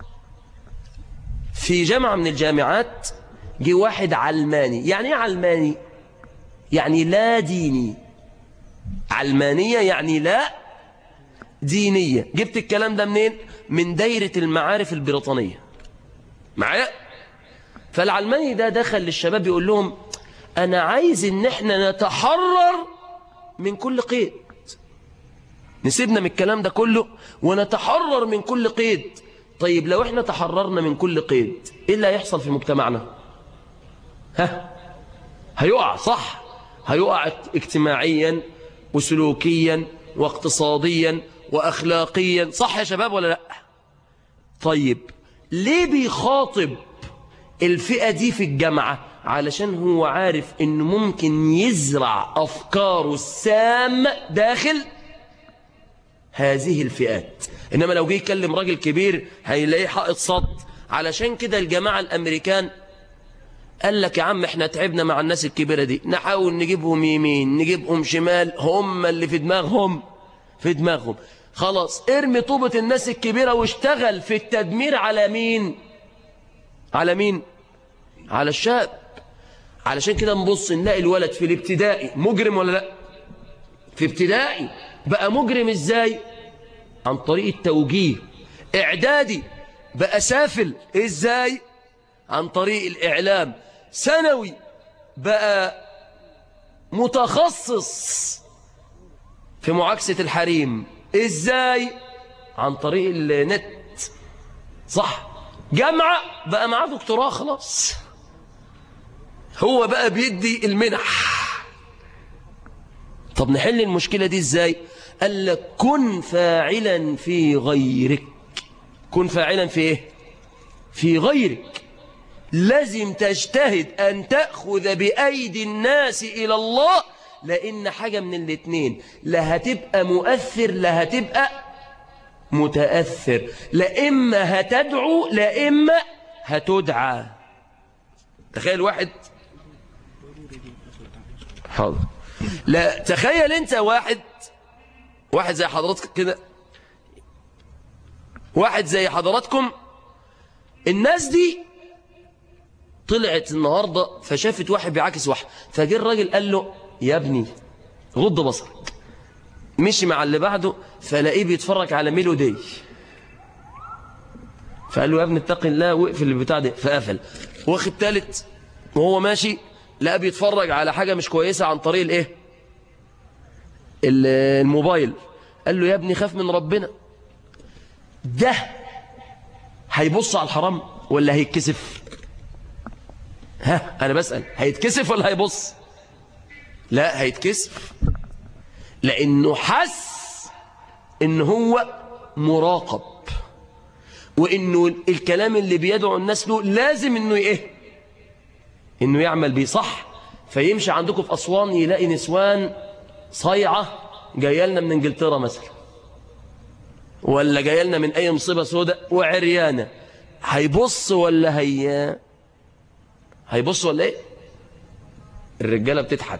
في جامعة من الجامعات جه واحد علماني يعني ايه علماني يعني لا ديني علمانية يعني لا دينية جبت الكلام ده منين من دايرة المعارف البريطانية معايا فالعلماني ده دخل للشباب يقول لهم أنا عايز إن احنا نتحرر من كل قيد نسيبنا من الكلام ده كله ونتحرر من كل قيد طيب لو احنا تحررنا من كل قيد ايه اللي هيحصل في مجتمعنا ها هيقع صح هيقع اجتماعيا وسلوكيا واقتصاديا واخلاقيا صح يا شباب ولا لا طيب ليه بيخاطب الفئة دي في الجامعة علشان هو عارف انه ممكن يزرع افكاره السامة داخل هذه الفئات إنما لو جه يكلم راجل كبير هيلاقيه حائط صد علشان كده الجماعة الأمريكان قال لك يا عم احنا تعبنا مع الناس الكبيرة دي نحاول نجيبهم يمين نجيبهم شمال هم اللي في دماغهم في دماغهم خلاص ارمي طوبة الناس الكبيرة واشتغل في التدمير على مين على مين على الشاب علشان كده نبص نلاقي الولد في الابتدائي مجرم ولا لا في ابتدائي بقى مجرم ازاي عن طريق التوجيه اعدادي بقى سافل ازاي عن طريق الاعلام ثانوي بقى متخصص في معاكسة الحريم ازاي عن طريق النت صح جامعة بقى معاه دكتوراه خلاص هو بقى بيدي المنح طب نحل المشكلة دي ازاي قال لك كن فاعلا في غيرك كن فاعلا في ايه في غيرك لازم تجتهد أن تأخذ بأيدي الناس إلى الله لأن حاجة من الاتنين لا هتبقى مؤثر لا هتبقى متأثر لا إما هتدعو لا إما هتدعى تخيل واحد حاضر لا تخيل انت واحد واحد زي حضرتك كده واحد زي حضراتكم الناس دي طلعت النهاردة فشافت واحد بيعاكس واحد فجه الراجل قال له يا ابني غض بصرك مشي مع اللي بعده فلاقيه بيتفرج على ميلودي فقال له يا ابني اتق الله واقفل البتاع ده فقفل واخد تالت وهو ماشي لقى بيتفرج على حاجة مش كويسة عن طريق الايه الموبايل قال له يا ابني خاف من ربنا ده هيبص على الحرام ولا هيتكسف ها انا بسأل هيتكسف ولا هيبص لا هيتكسف لانه حس ان هو مراقب وانه الكلام اللي بيدعو الناس له لازم انه ايه انه يعمل بيه صح فيمشي عندكم في اسوان يلاقي نسوان صايعه جايه لنا من انجلترا مثلا ولا جايه لنا من اي مصيبه سوداء وعريانه هيبص ولا هي هيبص ولا ايه الرجاله بتضحك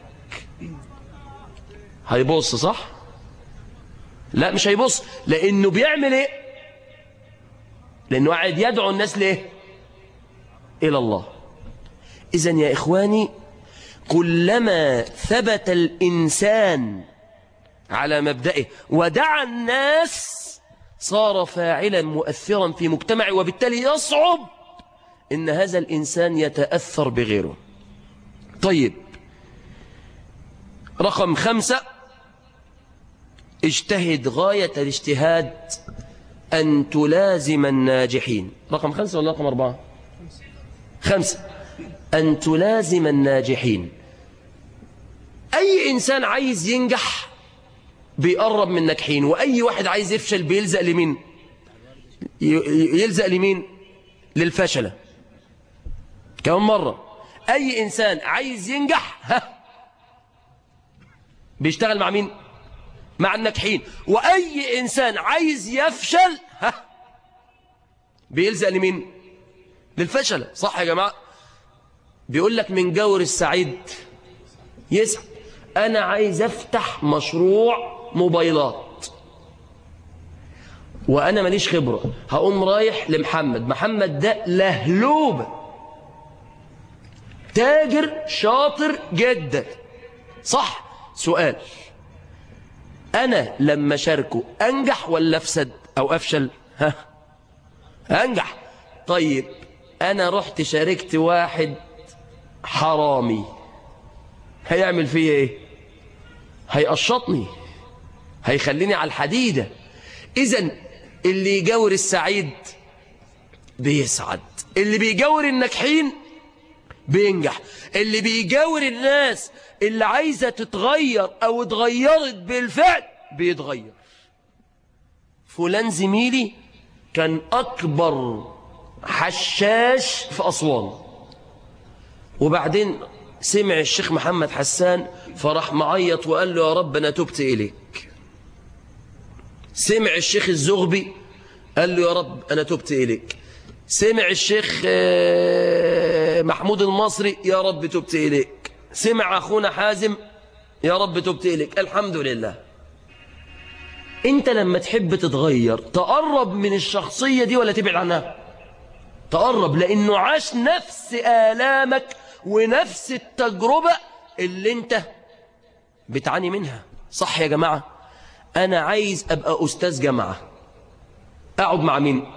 هيبص صح لا مش هيبص لانه بيعمل ايه لانه قاعد يدعو الناس ليه الى الله اذا يا اخواني كلما ثبت الانسان على مبدئه ودعا الناس صار فاعلا مؤثرا في مجتمعه وبالتالي يصعب ان هذا الانسان يتاثر بغيره طيب رقم خمسة اجتهد غاية الاجتهاد أن تلازم الناجحين رقم خمسة ولا رقم أربعة خمسة أن تلازم الناجحين أي إنسان عايز ينجح بيقرب من الناجحين وأي واحد عايز يفشل بيلزق لمين ي- يلزق لمين للفشلة كمان مرة أي إنسان عايز ينجح ها بيشتغل مع مين مع الناجحين وأي إنسان عايز يفشل ها بيلزق لمين للفشل صح يا جماعة بيقول لك من جور السعيد يسعد أنا عايز أفتح مشروع موبايلات وأنا ماليش خبرة هقوم رايح لمحمد محمد ده لهلوبة تاجر شاطر جدا صح سؤال أنا لما شاركه أنجح ولا أفسد أو أفشل ها أنجح طيب أنا رحت شاركت واحد حرامي هيعمل فيا إيه هيقشطني هيخليني على الحديدة إذا اللي يجاور السعيد بيسعد اللي بيجاور الناجحين بينجح اللي بيجاور الناس اللي عايزة تتغير أو اتغيرت بالفعل بيتغير فلان زميلي كان أكبر حشاش في أسوان وبعدين سمع الشيخ محمد حسان فراح معيط وقال له يا رب أنا تبت إليك سمع الشيخ الزغبي قال له يا رب أنا تبت إليك سمع الشيخ آه، محمود المصري يا رب تبت إليك سمع أخونا حازم يا رب تبت إليك الحمد لله انت لما تحب تتغير تقرب من الشخصية دي ولا تبعد عنها تقرب لانه عاش نفس آلامك ونفس التجربة اللي انت بتعاني منها صح يا جماعة انا عايز ابقى استاذ جامعة اقعد مع مين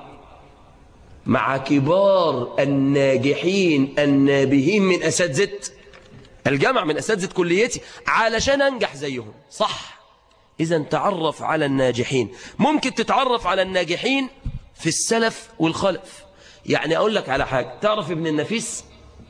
مع كبار الناجحين النابهين من اساتذه الجامعة من اساتذه كليتي علشان انجح زيهم صح إذا تعرف على الناجحين ممكن تتعرف على الناجحين في السلف والخلف يعني أقول لك على حاجة تعرف ابن النفيس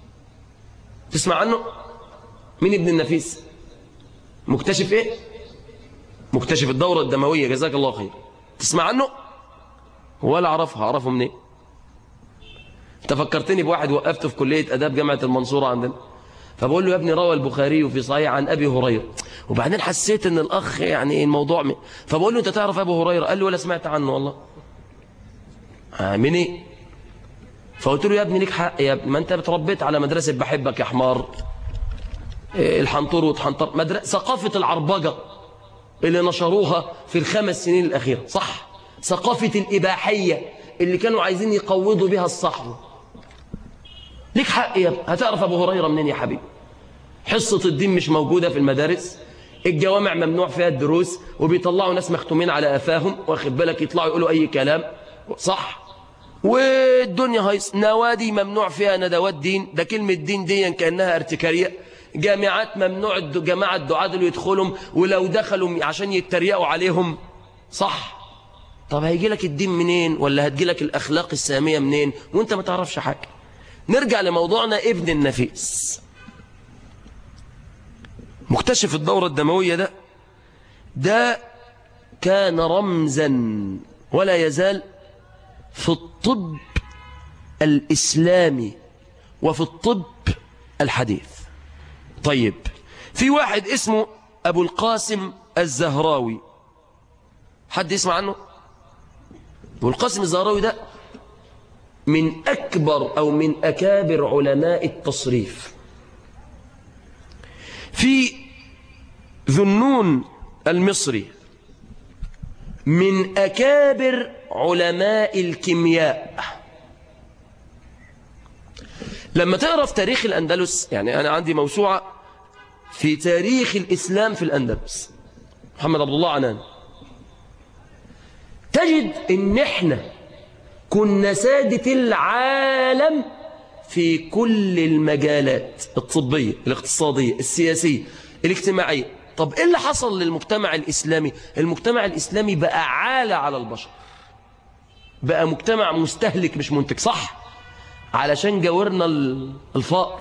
تسمع عنه مين ابن النفيس مكتشف ايه مكتشف الدورة الدموية جزاك الله خير تسمع عنه ولا أعرفها أعرفه منين انت فكرتني بواحد وقفته في كلية أداب جامعة المنصورة عندنا فبقول له يا ابني روى البخاري في صحيح عن أبي هريرة وبعدين حسيت ان الأخ يعني الموضوع من فبقول له أنت تعرف أبو هريرة قال له ولا سمعت عنه والله آه من ايه فقلت له يا ابني ليك حق يا ابني ما أنت بتربيت على مدرسة بحبك يا حمار إيه الحنطور وتحنطر مدرسة ثقافة العربجة اللي نشروها في الخمس سنين الأخيرة صح ثقافة الإباحية اللي كانوا عايزين يقوضوا بها الصحوة ليك حق يا ابني هتعرف أبو هريرة منين يا حبيبي حصة الدين مش موجودة في المدارس الجوامع ممنوع فيها الدروس وبيطلعوا ناس مختومين على أفاهم واخد بالك يطلعوا يقولوا أي كلام صح والدنيا هيص نوادي ممنوع فيها ندوات دين ده كلمة دين دي كأنها ارتكارية جامعات ممنوع الد- جماعة الدعاة اللي يدخلهم ولو دخلوا عشان يتريقوا عليهم صح طب هيجي لك الدين منين ولا هتجي لك الأخلاق السامية منين وانت ما تعرفش حاجة نرجع لموضوعنا ابن النفيس مكتشف الدورة الدموية ده ده كان رمزا ولا يزال في الطب الإسلامي وفي الطب الحديث طيب في واحد اسمه أبو القاسم الزهراوي حد يسمع عنه أبو القاسم الزهراوي ده من أكبر أو من أكابر علماء التصريف في ذنون المصري من أكابر علماء الكيمياء لما تقرأ في تاريخ الأندلس يعني أنا عندي موسوعة في تاريخ الإسلام في الأندلس محمد عبد الله عنان تجد ان احنا كنا سادة العالم في كل المجالات الطبية الاقتصادية السياسية الاجتماعية طب ايه اللي حصل للمجتمع الإسلامي المجتمع الإسلامي بقى عالة على البشر بقى مجتمع مستهلك مش منتج صح علشان جاورنا الفقر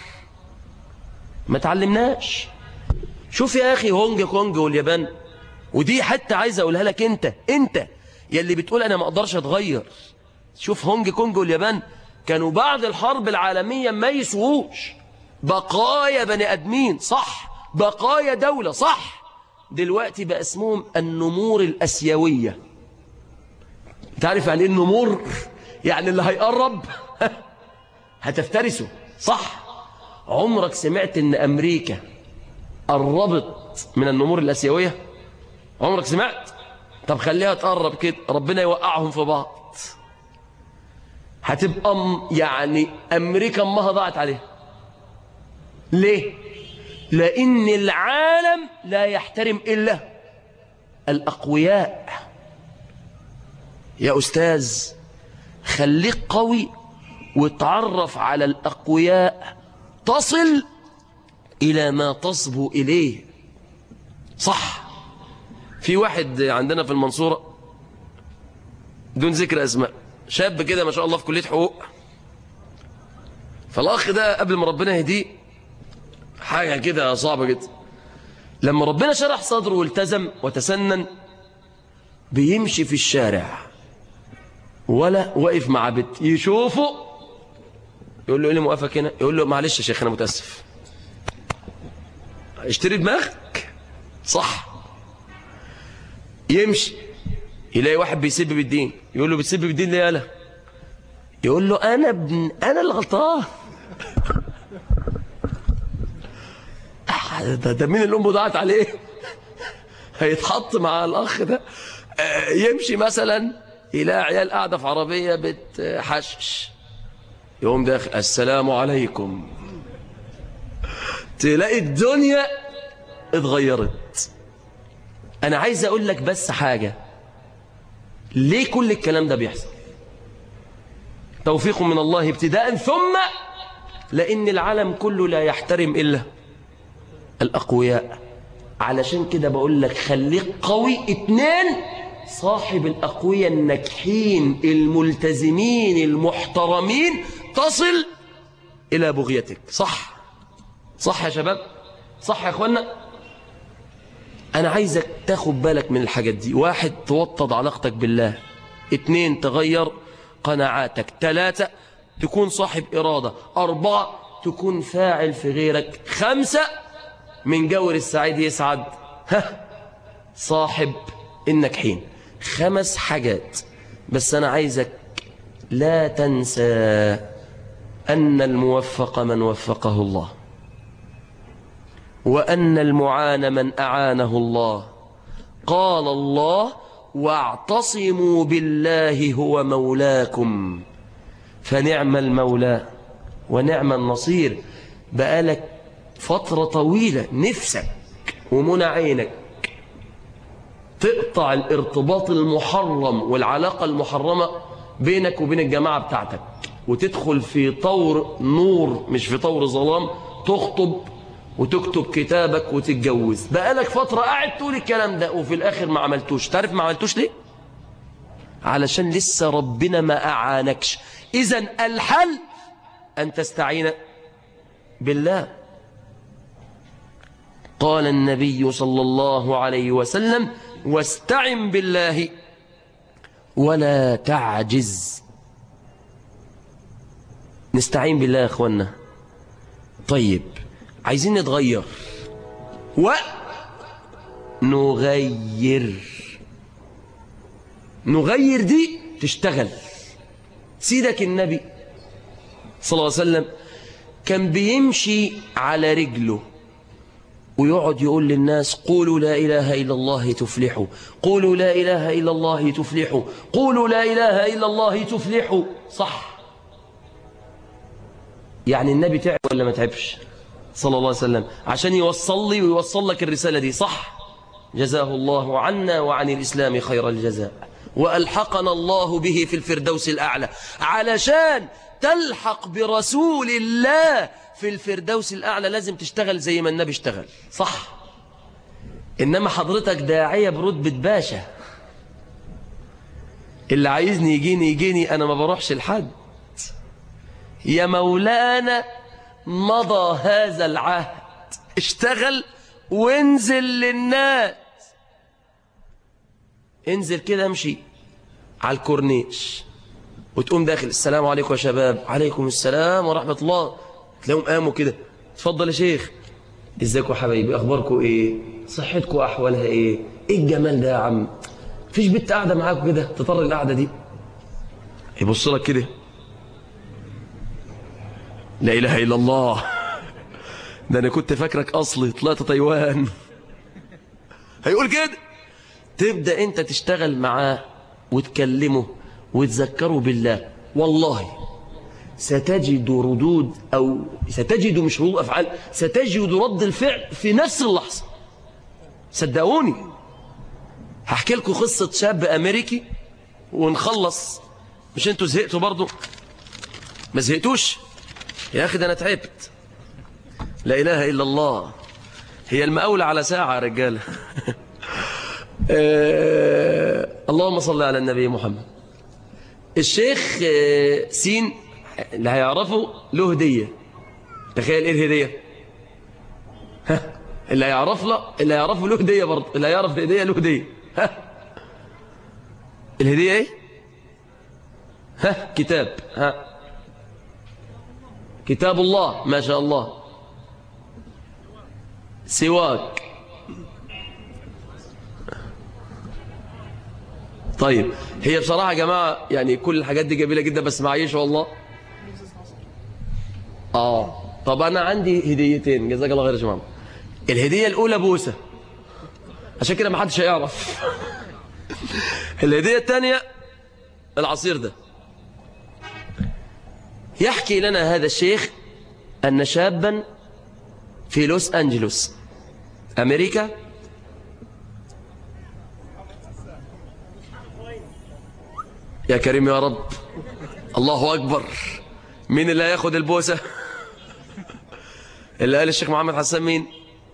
ما تعلمناش شوف يا أخي هونج كونج واليابان ودي حتى عايز أقولها لك أنت أنت يلي بتقول أنا ما أقدرش أتغير شوف هونج كونج واليابان كانوا بعد الحرب العالمية ما يسووش بقايا بني أدمين صح بقايا دولة صح دلوقتي بقى اسمهم النمور الأسيوية تعرف يعني ايه النمور يعني اللي هيقرب هتفترسه صح عمرك سمعت ان امريكا قربت من النمور الاسيويه عمرك سمعت طب خليها تقرب كده ربنا يوقعهم في بعض هتبقى م- يعني امريكا امها ضاعت عليها ليه لان العالم لا يحترم الا الاقوياء يا استاذ خليك قوي وتعرف على الاقوياء تصل الى ما تصبو اليه صح في واحد عندنا في المنصورة دون ذكر أسماء شاب كده ما شاء الله في كلية حقوق فالأخ ده قبل ما ربنا يهديه حاجة كده صعبة جدا لما ربنا شرح صدره والتزم وتسنن بيمشي في الشارع ولا واقف مع بنت يشوفه يقول له ايه اللي موقفك هنا يقول له معلش يا شيخ انا متاسف اشتري دماغك صح يمشي يلاقي واحد بيسب بالدين يقول له بتسب بالدين ليه يالا يقول له انا ابن انا اللي غلطان ده, ده مين اللي امه ضاعت عليه هيتحط مع الاخ ده آه، يمشي مثلا يلاقي عيال قاعده في عربيه بتحشش يقوم داخل السلام عليكم تلاقي الدنيا اتغيرت انا عايز اقول لك بس حاجة ليه كل الكلام ده بيحصل توفيق من الله ابتداء ثم لان العالم كله لا يحترم الا الاقوياء علشان كده بقول لك خليك قوي اتنين صاحب الاقوياء الناجحين الملتزمين المحترمين تصل الى بغيتك صح صح يا شباب صح يا اخوانا أنا عايزك تاخد بالك من الحاجات دي واحد توطد علاقتك بالله اتنين تغير قناعاتك تلاتة تكون صاحب إرادة أربعة تكون فاعل في غيرك خمسة من جور السعيد يسعد ها صاحب النجحين خمس حاجات بس أنا عايزك لا تنسى أن الموفق من وفقه الله وأن المعان من أعانه الله قال الله واعتصموا بالله هو مولاكم فنعم المولى ونعم النصير بقالك فترة طويلة نفسك ومنى عينك تقطع الارتباط المحرم والعلاقة المحرمة بينك وبين الجماعة بتاعتك وتدخل في طور نور مش في طور ظلام تخطب وتكتب كتابك وتتجوز بقالك فترة قاعد تقول الكلام ده وفي الآخر ما عملتوش تعرف ما عملتوش ليه؟ علشان لسه ربنا ما أعانكش إذا الحل أن تستعين بالله قال النبي صلى الله عليه وسلم واستعن بالله ولا تعجز نستعين بالله يا أخوانا طيب عايزين نتغير نغير نغير دي تشتغل سيدك النبي صلى الله عليه وسلم كان بيمشي على رجله ويقعد يقول للناس قولوا لا إله إلا الله تفلحوا قولوا لا إله إلا الله تفلحوا قولوا لا إله إلا الله تفلحوا صح يعني النبي تعب ولا ما تعبش صلى الله عليه وسلم عشان يوصل لي ويوصل لك الرسالة دي صح جزاه الله عنا وعن الإسلام خير الجزاء وألحقنا الله به في الفردوس الأعلى علشان تلحق برسول الله في الفردوس الأعلى لازم تشتغل زي ما النبي اشتغل صح إنما حضرتك داعية برتبة باشا اللي عايزني يجيني يجيني أنا ما بروحش لحد يا مولانا مضى هذا العهد اشتغل وانزل للناس انزل كده امشي على الكورنيش وتقوم داخل السلام عليكم يا شباب عليكم السلام ورحمة الله تلاقيهم قاموا كده اتفضل يا شيخ ازيكم يا حبايبي اخباركم ايه صحتكم احوالها ايه ايه الجمال ده يا عم فيش بنت قاعده معاكم كده تطر القعده دي يبص لك كده لا اله الا الله ده انا كنت فاكرك اصلي طلعت تايوان هيقول كده تبدا انت تشتغل معاه وتكلمه وتذكره بالله والله ستجد ردود أو ستجد مش ردود أفعال ستجد رد الفعل في نفس اللحظة صدقوني هحكي لكم قصة شاب أمريكي ونخلص مش انتوا زهقتوا برضو ما زهقتوش يا أخي ده أنا تعبت لا إله إلا الله هي المقاولة على ساعة يا رجالة آه، اللهم صل على النبي محمد الشيخ آه، سين اللي هيعرفه له هدية تخيل ايه الهدية ها اللي هيعرف له اللي هيعرفه له هدية برضه اللي هيعرف الهدية له هدية ها الهدية ايه ها كتاب ها كتاب الله ما شاء الله سواك طيب هي بصراحة يا جماعة يعني كل الحاجات دي جميلة جدا بس معيش والله اه طب انا عندي هديتين جزاك الله خير يا شمام الهديه الاولى بوسه عشان كده ما حدش هيعرف الهديه الثانيه العصير ده يحكي لنا هذا الشيخ ان شابا في لوس انجلوس امريكا يا كريم يا رب الله اكبر مين اللي هياخد البوسه اللي قال الشيخ محمد حسان مين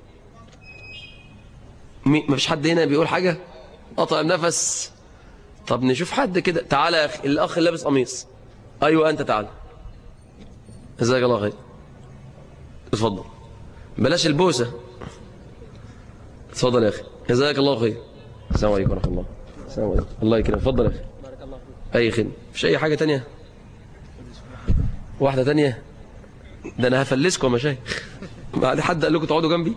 مين مفيش حد هنا بيقول حاجة قطع النفس طب نشوف حد كده تعالى يا أخي الأخ اللي لابس قميص أيوة أنت تعالى جزاك الله خير اتفضل بلاش البوسة اتفضل يا أخي جزاك الله خير السلام عليكم ورحمة الله السلام عليكم الله يكرمك اتفضل يا أخي أي خدمة مش أي حاجة تانية واحدة تانية ده انا هفلسكم يا مشايخ بعد حد قال لكم تقعدوا جنبي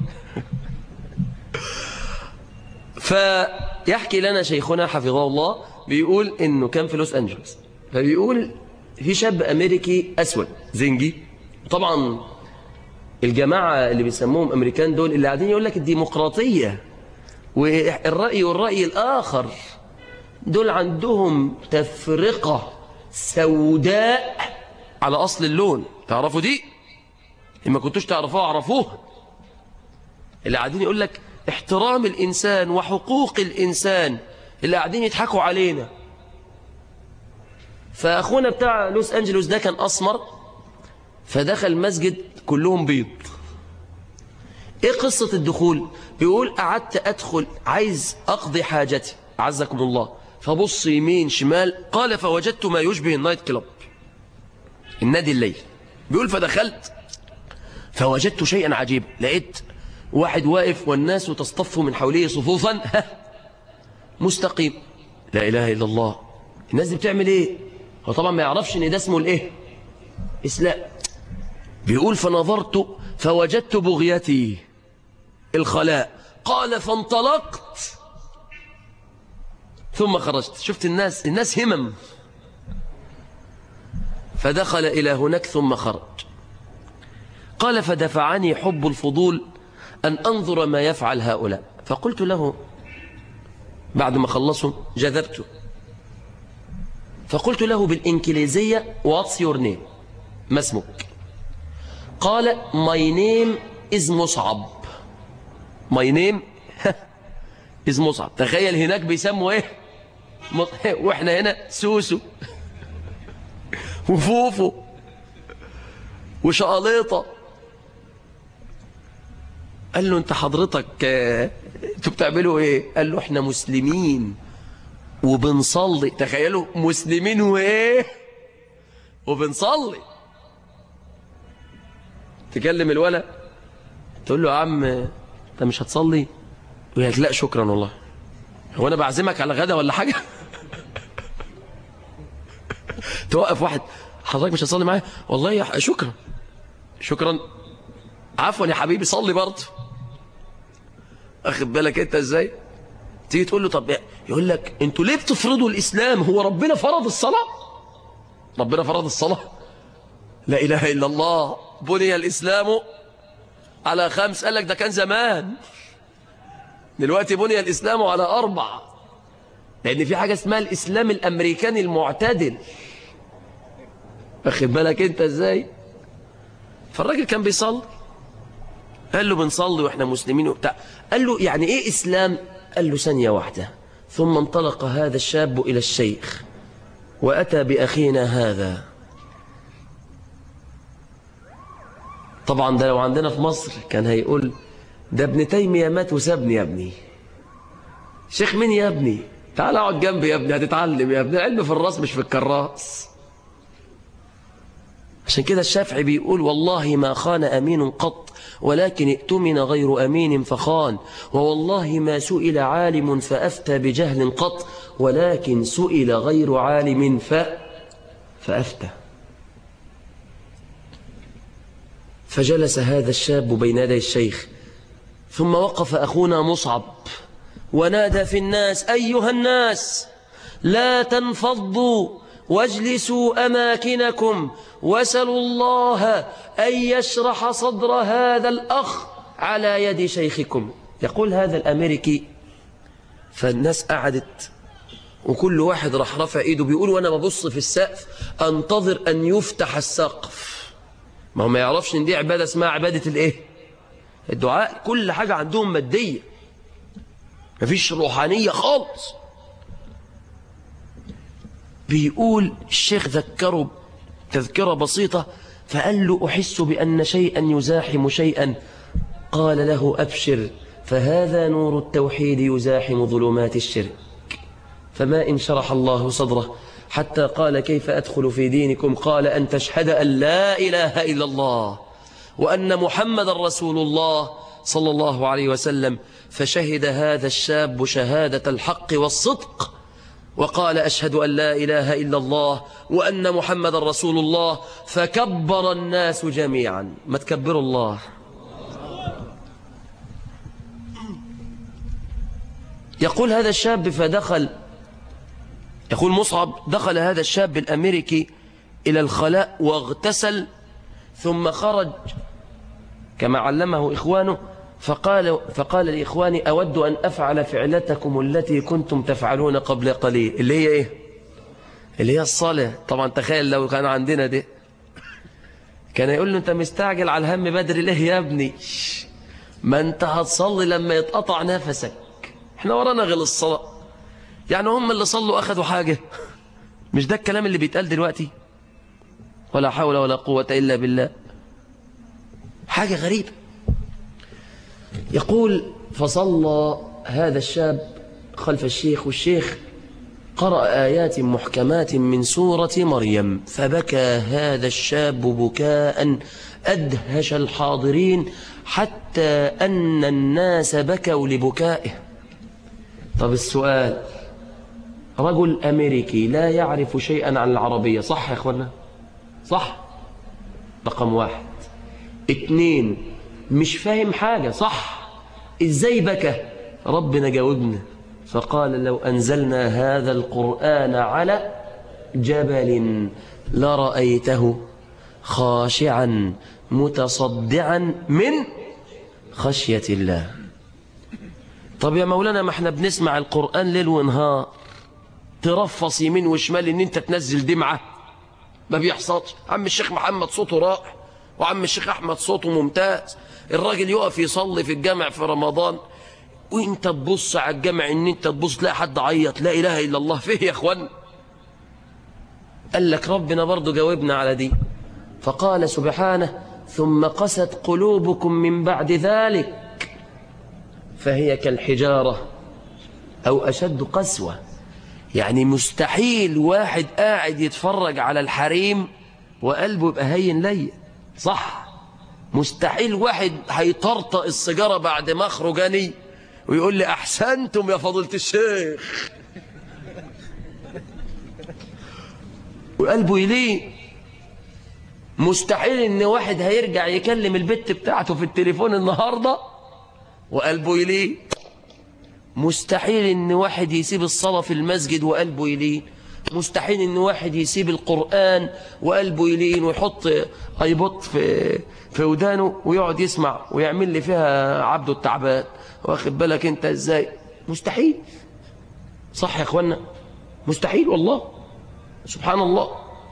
فيحكي لنا شيخنا حفظه الله بيقول انه كان في لوس انجلوس فبيقول في شاب امريكي اسود زنجي طبعا الجماعه اللي بيسموهم امريكان دول اللي قاعدين يقول لك الديمقراطيه والراي والراي الاخر دول عندهم تفرقه سوداء على اصل اللون تعرفوا دي إما كنتوش تعرفوها عرفوها اللي قاعدين يقول لك احترام الإنسان وحقوق الإنسان اللي قاعدين يضحكوا علينا فأخونا بتاع لوس أنجلوس ده كان أسمر فدخل مسجد كلهم بيض ايه قصة الدخول بيقول قعدت أدخل عايز أقضي حاجتي عزكم الله فبص يمين شمال قال فوجدت ما يشبه النايت كلاب النادي الليل بيقول فدخلت فوجدت شيئا عجيبا لقيت واحد واقف والناس تصطف من حوله صفوفا مستقيم لا إله إلا الله الناس دي بتعمل إيه هو طبعا ما يعرفش إن ده اسمه الإيه إسلام بيقول فنظرت فوجدت بغيتي الخلاء قال فانطلقت ثم خرجت شفت الناس الناس همم فدخل إلى هناك ثم خرج قال فدفعني حب الفضول أن أنظر ما يفعل هؤلاء فقلت له بعد ما خلصوا جذبته فقلت له بالإنكليزية what's your name ما اسمك قال my name is مصعب my name is مصعب تخيل هناك بيسموا ايه م- واحنا هنا سوسو وفوفو وشقليطة قال له انت حضرتك آه، انتوا بتعملوا ايه قال له احنا مسلمين وبنصلي تخيلوا مسلمين وايه وبنصلي تكلم الولد تقول له يا عم انت مش هتصلي يقول لك لا شكرا والله هو انا بعزمك على غدا ولا حاجه توقف واحد حضرتك مش هتصلي معايا والله يا ح- شكرا شكرا عفوا يا حبيبي صلي برضه اخد بالك انت ازاي تيجي تقول له طب يقول لك انتوا ليه بتفرضوا الاسلام هو ربنا فرض الصلاه ربنا فرض الصلاه لا اله الا الله بني الاسلام على خمس قال لك ده كان زمان دلوقتي بني الاسلام على اربع لان في حاجه اسمها الاسلام الامريكاني المعتدل واخد بالك انت ازاي فالراجل كان بيصلي قال له بنصلي واحنا مسلمين وبتاع قال له يعني ايه اسلام قال له ثانيه واحده ثم انطلق هذا الشاب الى الشيخ واتى باخينا هذا طبعا ده لو عندنا في مصر كان هيقول ده ابن تيميه مات وسابني يا ابني شيخ مين يا ابني تعال اقعد جنبي يا ابني هتتعلم يا ابني العلم في الراس مش في الكراس عشان كده الشافعي بيقول والله ما خان أمين قط ولكن ائتمن غير أمين فخان ووالله ما سئل عالم فأفتى بجهل قط ولكن سئل غير عالم ف... فأفتى فجلس هذا الشاب بين يدي الشيخ ثم وقف أخونا مصعب ونادى في الناس أيها الناس لا تنفضوا واجلسوا أماكنكم وسلوا الله أن يشرح صدر هذا الأخ على يد شيخكم يقول هذا الأمريكي فالناس قعدت وكل واحد راح رفع ايده بيقول وانا ببص في السقف انتظر ان يفتح السقف ما هو ما يعرفش ان دي عباده اسمها عباده الايه الدعاء كل حاجه عندهم ماديه مفيش روحانيه خالص بيقول الشيخ ذكره تذكرة بسيطة فقال له أحس بأن شيئا يزاحم شيئا قال له أبشر فهذا نور التوحيد يزاحم ظلمات الشرك فما إن شرح الله صدره حتى قال كيف أدخل في دينكم قال أن تشهد أن لا إله إلا الله وأن محمد رسول الله صلى الله عليه وسلم فشهد هذا الشاب شهادة الحق والصدق وقال أشهد أن لا إله إلا الله وأن محمد رسول الله فكبر الناس جميعا ما تكبروا الله يقول هذا الشاب فدخل يقول مصعب دخل هذا الشاب الأمريكي إلى الخلاء واغتسل ثم خرج كما علمه إخوانه فقال, فقال لإخواني أود أن أفعل فعلتكم التي كنتم تفعلون قبل قليل اللي هي إيه اللي هي الصلاة طبعا تخيل لو كان عندنا دي كان يقول له أنت مستعجل على الهم بدري ليه يا ابني ما أنت هتصلي لما يتقطع نفسك احنا ورانا غير الصلاة يعني هم اللي صلوا أخذوا حاجة مش ده الكلام اللي بيتقال دلوقتي ولا حول ولا قوة إلا بالله حاجة غريبة يقول فصلى هذا الشاب خلف الشيخ والشيخ قرأ آيات محكمات من سورة مريم فبكى هذا الشاب بكاء أدهش الحاضرين حتى أن الناس بكوا لبكائه طب السؤال رجل أمريكي لا يعرف شيئا عن العربية صح يا أخوانا صح رقم واحد اتنين مش فاهم حاجة صح ازاي بكى ربنا جاوبنا فقال لو أنزلنا هذا القرآن على جبل لرأيته خاشعا متصدعا من خشية الله طب يا مولانا ما احنا بنسمع القرآن ليل ونهار ترفص يمين وشمال ان انت تنزل دمعة ما بيحصلش عم الشيخ محمد صوته رائع وعم الشيخ احمد صوته ممتاز الراجل يقف يصلي في الجامع في رمضان وانت تبص على الجامع ان انت تبص تلاقي حد عيط لا اله الا الله فيه يا اخوان قال لك ربنا برضو جاوبنا على دي فقال سبحانه ثم قست قلوبكم من بعد ذلك فهي كالحجارة أو أشد قسوة يعني مستحيل واحد قاعد يتفرج على الحريم وقلبه يبقى هين لي صح مستحيل واحد هيطرطق السيجارة بعد ما اخرجني ويقول لي أحسنتم يا فضيلة الشيخ وقلبه يلين مستحيل ان واحد هيرجع يكلم البت بتاعته في التليفون النهاردة وقلبه يلين مستحيل ان واحد يسيب الصلاة في المسجد وقلبه يلين مستحيل ان واحد يسيب القرآن وقلبه يلين ويحط ايبوت في في ودانه ويقعد يسمع ويعمل لي فيها عبده التعبان واخد بالك انت ازاي مستحيل صح يا اخوانا مستحيل والله سبحان الله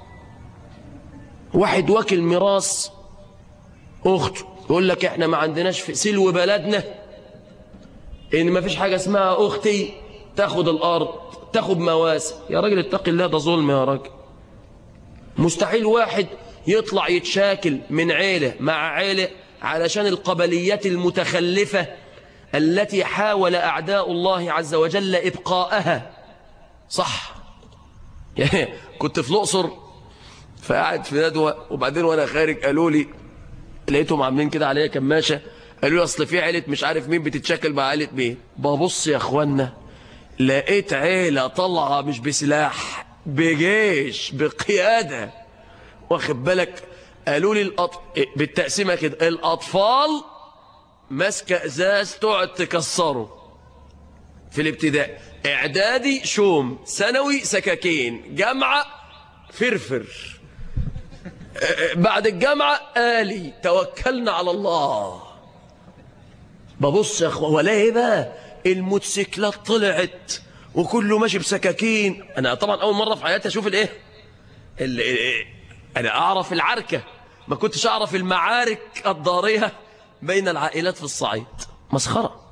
واحد واكل ميراث اخته يقول لك احنا ما عندناش في سلو بلدنا ان ما فيش حاجه اسمها اختي تاخد الارض تاخد مواسم يا راجل اتق الله ده ظلم يا راجل مستحيل واحد يطلع يتشاكل من عيله مع عيله علشان القبليات المتخلفه التي حاول اعداء الله عز وجل ابقاءها صح يعني كنت في الأقصر فقاعد في ندوة وبعدين وأنا خارج قالوا لي لقيتهم عاملين كده عليا كماشة قالوا لي أصل في عيلة مش عارف مين بتتشكل مع عيلة مين ببص يا أخوانا لقيت عيلة طالعة مش بسلاح بجيش بقيادة واخد بالك قالوا لي الأط... بالتقسيمة كده الأطفال ماسكة إزاز تقعد تكسره في الابتدائي اعدادي شوم ثانوي سكاكين جامعة فرفر بعد الجامعة آلي توكلنا على الله ببص يا اخوة ولا ايه بقى الموتوسيكلات طلعت وكله ماشي بسكاكين انا طبعا اول مرة في حياتي اشوف الايه ال- ال- انا اعرف العركة ما كنتش اعرف المعارك الضارية بين العائلات في الصعيد مسخرة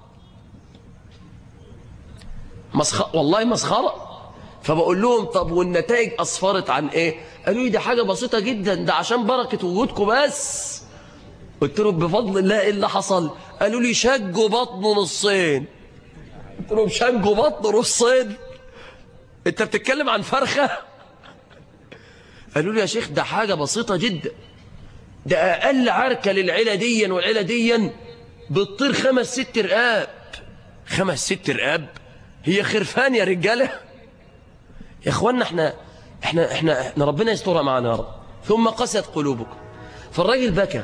مسخرة والله مسخرة فبقول لهم طب والنتائج أصفرت عن إيه قالوا لي دي حاجة بسيطة جدا ده عشان بركة وجودكم بس قلت لهم بفضل الله إيه اللي حصل قالوا لي شجوا بطنه نصين قلت لهم شجوا بطنه نصين انت بتتكلم عن فرخة قالوا لي يا شيخ ده حاجة بسيطة جدا ده أقل عركة للعيلة ديا والعيلة ديا بتطير خمس ست رقاب خمس ست رقاب هي خرفان يا رجاله يا اخوانا احنا احنا احنا, احنا ربنا يسترها معنا يا رب ثم قست قلوبكم فالراجل بكى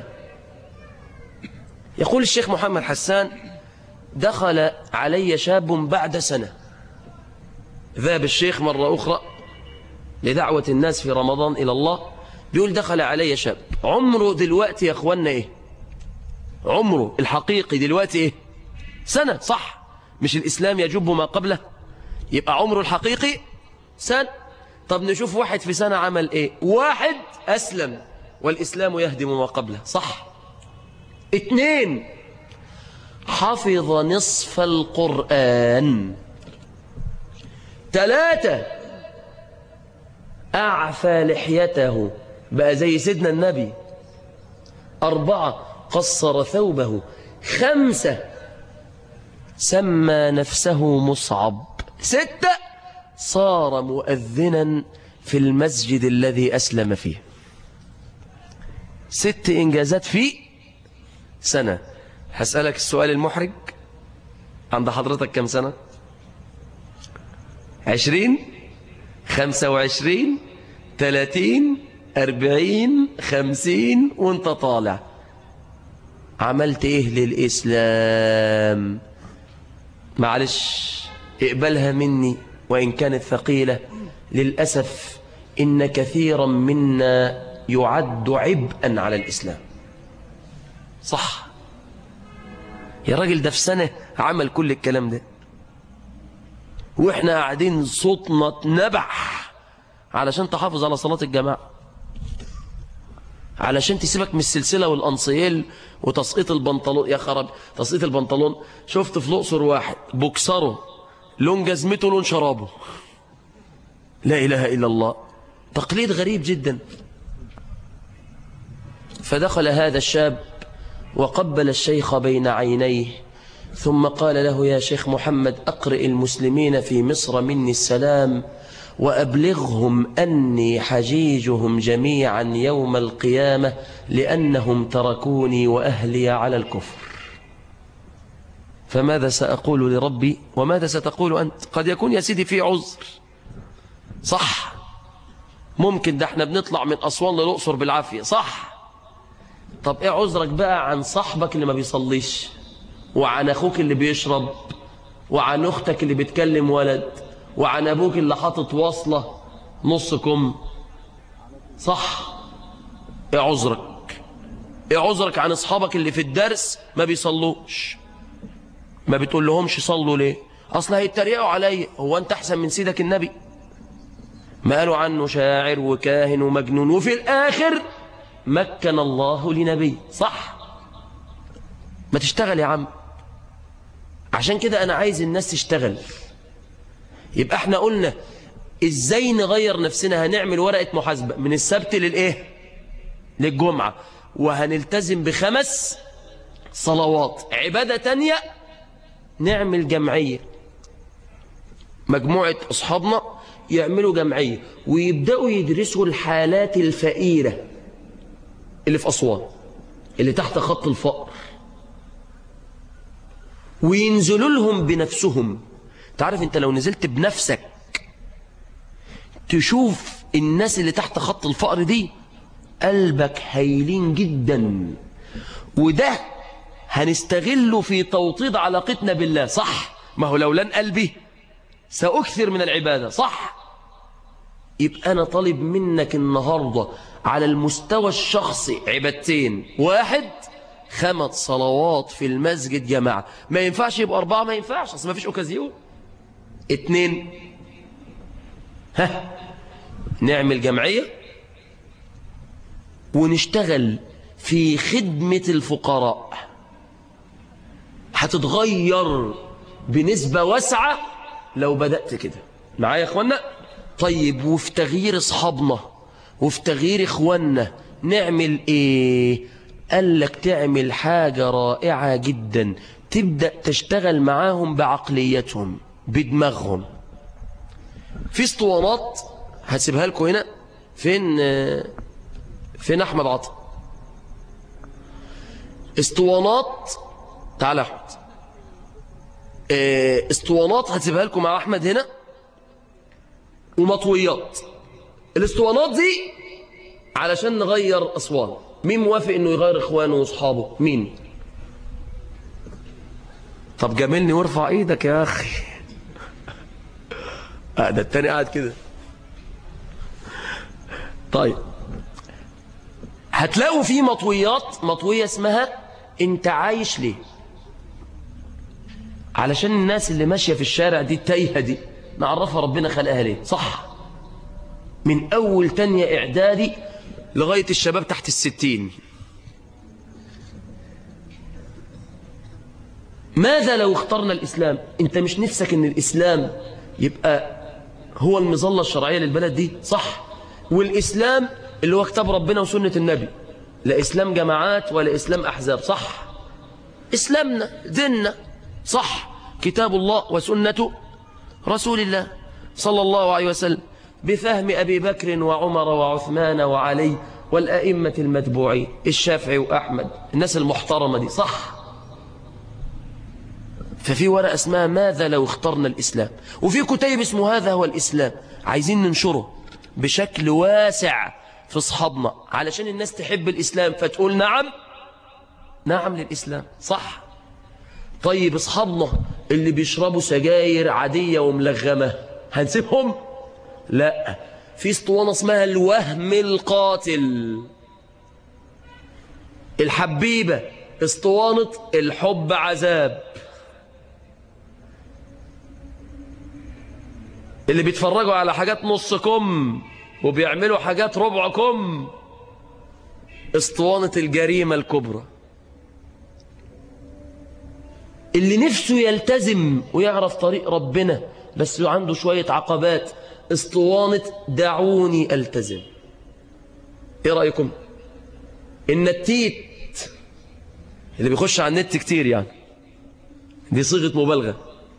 يقول الشيخ محمد حسان دخل علي شاب بعد سنة ذهب الشيخ مرة أخرى لدعوة الناس في رمضان إلى الله بيقول دخل علي شاب عمره دلوقتي يا أخوانا إيه عمره الحقيقي دلوقتي إيه سنة صح مش الإسلام يجب ما قبله يبقى عمره الحقيقي سنة طب نشوف واحد في سنة عمل إيه واحد أسلم والإسلام يهدم ما قبله صح اتنين حفظ نصف القرآن ثلاثة أعفى لحيته بقى زي سيدنا النبي أربعة قصر ثوبه خمسة سمى نفسه مصعب ستة صار مؤذنا في المسجد الذي أسلم فيه ست إنجازات في سنة هسألك السؤال المحرج عند حضرتك كم سنة عشرين خمسة وعشرين تلاتين أربعين خمسين وانت طالع عملت ايه للإسلام معلش اقبلها مني وإن كانت ثقيلة للأسف إن كثيرا منا يعد عبئا على الإسلام صح يا راجل ده في سنة عمل كل الكلام ده واحنا قاعدين صوتنا اتنبح علشان تحافظ على صلاة الجماعة علشان تسيبك من السلسلة والأنصيل وتسقيط البنطلون يا خراب تسقيط البنطلون شفت في الأقصر واحد بوكسره لون جزمته لون شرابه لا إله إلا الله تقليد غريب جدا فدخل هذا الشاب وقبل الشيخ بين عينيه ثم قال له يا شيخ محمد أقرئ المسلمين في مصر مني السلام وأبلغهم أني حجيجهم جميعا يوم القيامة لأنهم تركوني وأهلي على الكفر فماذا سأقول لربي وماذا ستقول أنت قد يكون يا سيدي في عذر صح ممكن ده احنا بنطلع من أسوان للأقصر بالعافية صح طب ايه عذرك بقى عن صاحبك اللي ما بيصليش وعن أخوك اللي بيشرب وعن أختك اللي بتكلم ولد وعن أبوك اللي حاطط واصلة نص كم صح ايه عذرك ايه عذرك عن أصحابك اللي في الدرس ما بيصلوش ما بتقول لهمش صلوا ليه أصل هيتريقوا عليا هو أنت أحسن من سيدك النبي ما قالوا عنه شاعر وكاهن ومجنون وفي الآخر مكن الله لنبي صح ما تشتغل يا عم عشان كده أنا عايز الناس تشتغل يبقى احنا قلنا ازاي نغير نفسنا هنعمل ورقة محاسبة من السبت للايه للجمعة وهنلتزم بخمس صلوات عبادة تانية نعمل جمعية مجموعة أصحابنا يعملوا جمعية ويبدأوا يدرسوا الحالات الفقيرة اللي في أسوان اللي تحت خط الفقر وينزلوا لهم بنفسهم تعرف انت لو نزلت بنفسك تشوف الناس اللي تحت خط الفقر دي قلبك هايلين جدا وده هنستغله في توطيد علاقتنا بالله صح ما هو لو لن قلبي سأكثر من العبادة صح يبقى أنا طالب منك النهاردة على المستوى الشخصي عبادتين واحد خمس صلوات في المسجد جماعة ما ينفعش يبقى أربعة ما ينفعش أصلا ما فيش أوكازيون اتنين ها نعمل جمعية ونشتغل في خدمة الفقراء هتتغير بنسبة واسعة لو بدأت كده معايا يا اخوانا طيب وفي تغيير اصحابنا وفي تغيير اخواننا نعمل ايه قال لك تعمل حاجة رائعة جدا تبدأ تشتغل معاهم بعقليتهم بدماغهم في اسطوانات هسيبها لكم هنا فين فين احمد عطا اسطوانات تعال احمد اسطوانات هسيبها لكم مع احمد هنا ومطويات الاسطوانات دي علشان نغير اسوان مين موافق انه يغير اخوانه واصحابه مين طب جاملني وارفع ايدك يا اخي آه ده التاني قاعد كده طيب هتلاقوا في مطويات مطوية اسمها انت عايش ليه علشان الناس اللي ماشية في الشارع دي التايهة دي نعرفها ربنا خلقها ليه صح من أول تانية إعدادي لغاية الشباب تحت الستين ماذا لو اخترنا الإسلام انت مش نفسك ان الإسلام يبقى هو المظلة الشرعية للبلد دي صح والإسلام اللي هو كتاب ربنا وسنة النبي لا إسلام جماعات ولا إسلام أحزاب صح إسلامنا ديننا صح كتاب الله وسنة رسول الله صلى الله عليه وسلم بفهم أبي بكر وعمر وعثمان وعلي والأئمة المتبوعين الشافعي وأحمد الناس المحترمة دي صح ففي ورقة اسمها ماذا لو اخترنا الإسلام وفي كتيب اسمه هذا هو الإسلام عايزين ننشره بشكل واسع في أصحابنا علشان الناس تحب الإسلام فتقول نعم نعم للإسلام صح طيب اصحابنا اللي بيشربوا سجاير عادية وملغمة هنسيبهم لا في اسطوانة اسمها الوهم القاتل الحبيبة اسطوانة الحب عذاب اللي بيتفرجوا على حاجات نص كم وبيعملوا حاجات ربع كم اسطوانة الجريمة الكبرى اللي نفسه يلتزم ويعرف طريق ربنا بس عنده شوية عقبات اسطوانة دعوني التزم ايه رأيكم النتيت اللي بيخش على النت كتير يعني دي صيغة مبالغة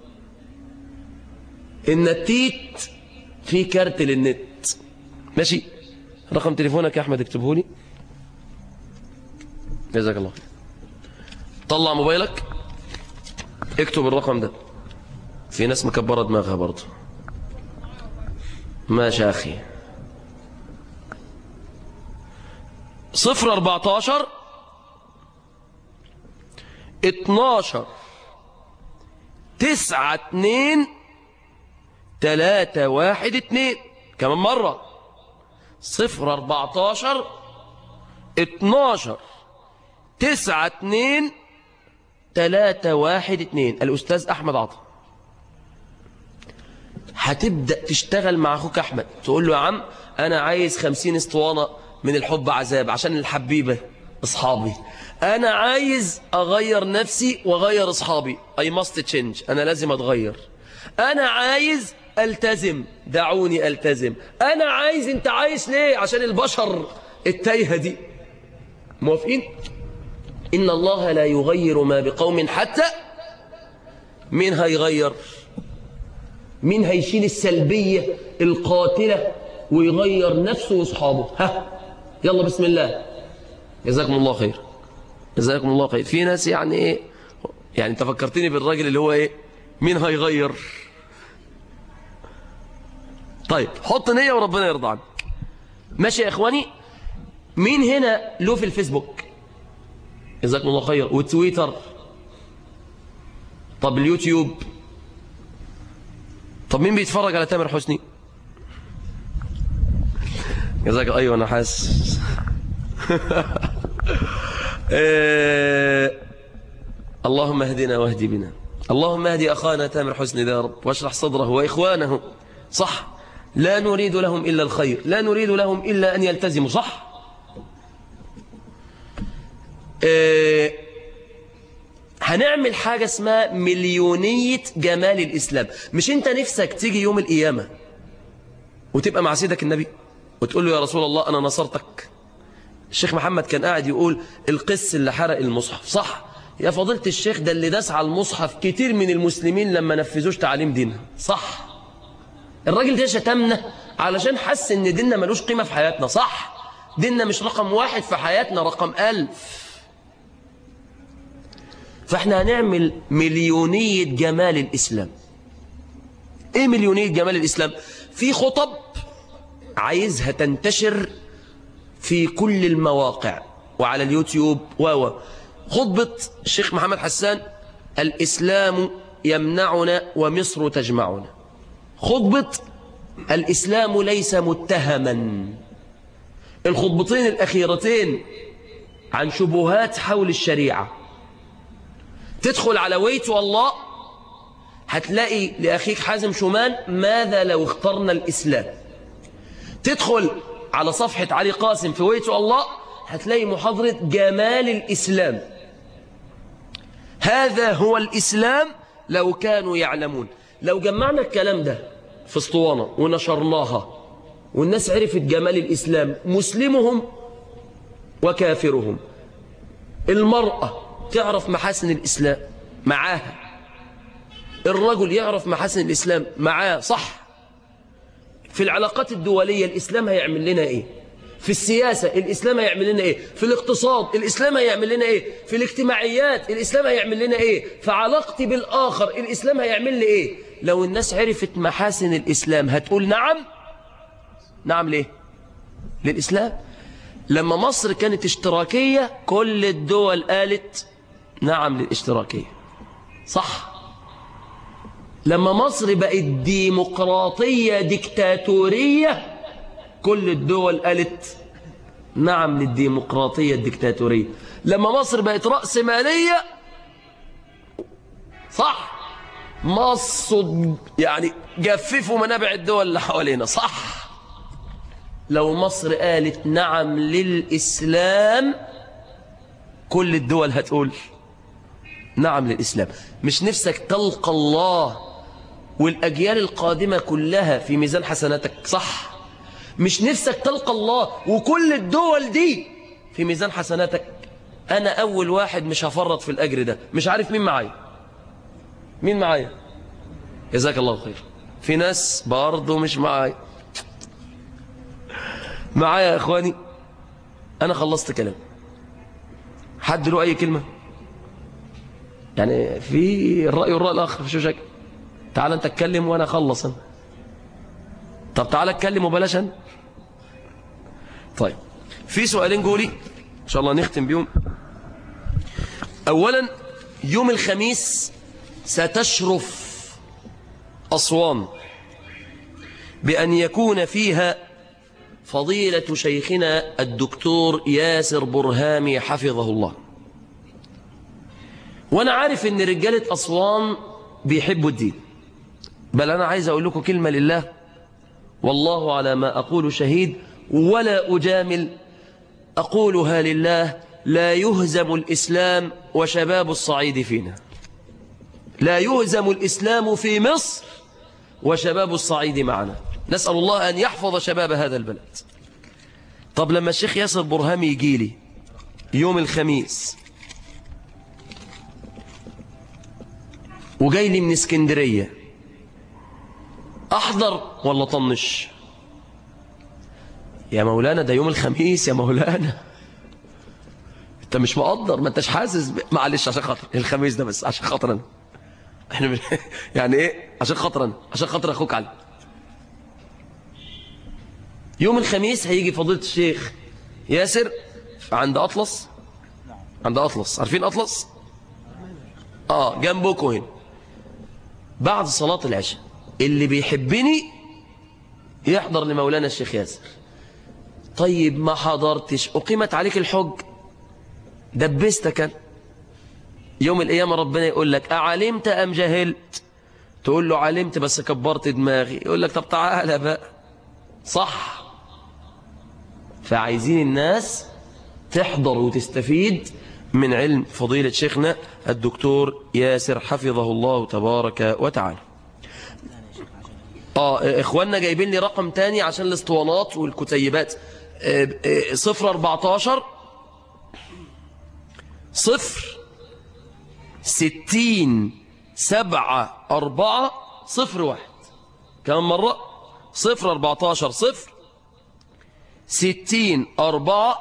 النتيت في كارت للنت ماشي رقم تليفونك يا احمد اكتبه لي جزاك الله خير طلع موبايلك اكتب الرقم ده في ناس مكبرة دماغها برضه ماشي يا أخي صفر أربعتاشر اتناشر تسعة اتنين تلاتة واحد اتنين كمان مرة صفر أربعتاشر اتناشر تسعة اتنين تلاتة واحد اتنين الأستاذ أحمد عطا هتبدأ تشتغل مع أخوك أحمد تقول له يا عم أنا عايز خمسين اسطوانة من الحب عذاب عشان الحبيبة أصحابي أنا عايز أغير نفسي وأغير أصحابي I must change أنا لازم أتغير أنا عايز ألتزم دعوني ألتزم أنا عايز أنت عايز ليه عشان البشر التايهة دي موافقين إن الله لا يغير ما بقوم حتى مين هيغير مين هيشيل السلبية القاتلة ويغير نفسه واصحابه ها يلا بسم الله جزاكم الله خير جزاكم الله خير في ناس يعني ايه يعني انت فكرتني بالراجل اللي هو ايه مين هيغير طيب حط نية وربنا يرضى عنك ماشي يا اخواني مين هنا له في الفيسبوك جزاكم الله خير وتويتر طب اليوتيوب طب مين بيتفرج على تامر حسني جزاك ايوه انا حاسس إيه... اللهم اهدنا واهد بنا اللهم اهدي اخانا تامر حسني ده يا رب واشرح صدره واخوانه صح لا نريد لهم الا الخير لا نريد لهم الا ان يلتزموا صح إيه... هنعمل حاجة اسمها مليونية جمال الإسلام مش انت نفسك تيجي يوم القيامة وتبقى مع سيدك النبي وتقول له يا رسول الله أنا نصرتك الشيخ محمد كان قاعد يقول القس اللي حرق المصحف صح يا فضيلة الشيخ ده اللي داس على المصحف كتير من المسلمين لما نفذوش تعاليم دينها صح الراجل ده شتمنا علشان حس ان ديننا ملوش قيمة في حياتنا صح ديننا مش رقم واحد في حياتنا رقم ألف فاحنا هنعمل مليونية جمال الإسلام ايه مليونية جمال الإسلام في خطب عايزها تنتشر في كل المواقع وعلى اليوتيوب و خطبة الشيخ محمد حسان الإسلام يمنعنا ومصر تجمعنا خطبة الإسلام ليس متهما الخطبتين الأخيرتين عن شبهات حول الشريعة تدخل على ويت الله هتلاقي لأخيك حازم شومان ماذا لو اخترنا الإسلام تدخل على صفحة علي قاسم في ويت الله هتلاقي محاضرة جمال الإسلام هذا هو الإسلام لو كانوا يعلمون لو جمعنا الكلام ده في اسطوانة ونشرناها والناس عرفت جمال الإسلام مسلمهم وكافرهم المرأة تعرف محاسن الإسلام معاها الرجل يعرف محاسن الإسلام معاه صح في العلاقات الدولية الإسلام هيعمل لنا إيه في السياسة الإسلام هيعمل لنا إيه في الاقتصاد الإسلام هيعمل لنا إيه في الاجتماعيات الإسلام هيعمل لنا إيه في علاقتي بالآخر الإسلام هيعمل لي إيه لو الناس عرفت محاسن الإسلام هتقول نعم نعم ليه للإسلام لما مصر كانت اشتراكية كل الدول قالت نعم للاشتراكية صح لما مصر بقت ديمقراطية ديكتاتورية كل الدول قالت نعم للديمقراطية الديكتاتورية لما مصر بقت رأس مالية صح مصوا يعني جففوا منابع الدول اللي حوالينا صح لو مصر قالت نعم للإسلام كل الدول هتقول نعم للإسلام مش نفسك تلقى الله والأجيال القادمة كلها في ميزان حسناتك صح مش نفسك تلقى الله وكل الدول دي في ميزان حسناتك أنا أول واحد مش هفرط في الأجر ده مش عارف مين معايا مين معايا جزاك الله خير في ناس برضه مش معايا معايا يا إخواني أنا خلصت كلام حد له أي كلمة يعني في الرأي والرأي الآخر في شو شك تعال أنت اتكلم وأنا أخلص أنا طب تعال اتكلم وبلاش أنا طيب في سؤالين جولي إن شاء الله نختم بيهم أولا يوم الخميس ستشرف أسوان بأن يكون فيها فضيلة شيخنا الدكتور ياسر برهامي حفظه الله وأنا عارف أن رجالة أسوان بيحبوا الدين بل أنا عايز أقول لكم كلمة لله والله على ما أقول شهيد ولا أجامل أقولها لله لا يهزم الإسلام وشباب الصعيد فينا لا يهزم الإسلام في مصر وشباب الصعيد معنا نسأل الله أن يحفظ شباب هذا البلد طب لما الشيخ ياسر برهامي يجي لي يوم الخميس وجاي لي من اسكندرية أحضر ولا طنش يا مولانا ده يوم الخميس يا مولانا انت مش مقدر ما انتش حاسس ب... معلش عشان خاطر الخميس ده بس عشان خاطر انا احنا مش... يعني ايه عشان خاطر انا عشان خاطر اخوك علي يوم الخميس هيجي فضيله الشيخ ياسر عند اطلس عند اطلس عارفين اطلس اه جنبكم هنا بعد صلاه العشاء اللي بيحبني يحضر لمولانا الشيخ ياسر طيب ما حضرتش أقيمت عليك الحج دبستك أنا. يوم القيامة ربنا يقول لك أعلمت أم جهلت تقول له علمت بس كبرت دماغي يقول لك طب تعالى بقى صح فعايزين الناس تحضر وتستفيد من علم فضيلة شيخنا الدكتور ياسر حفظه الله تبارك وتعالى اه اخواننا جايبين لي رقم تاني عشان الاسطوانات والكتيبات اه اه صفر اربعتاشر صفر ستين سبعة أربعة صفر واحد كمان مرة صفر اربعتاشر صفر ستين أربعة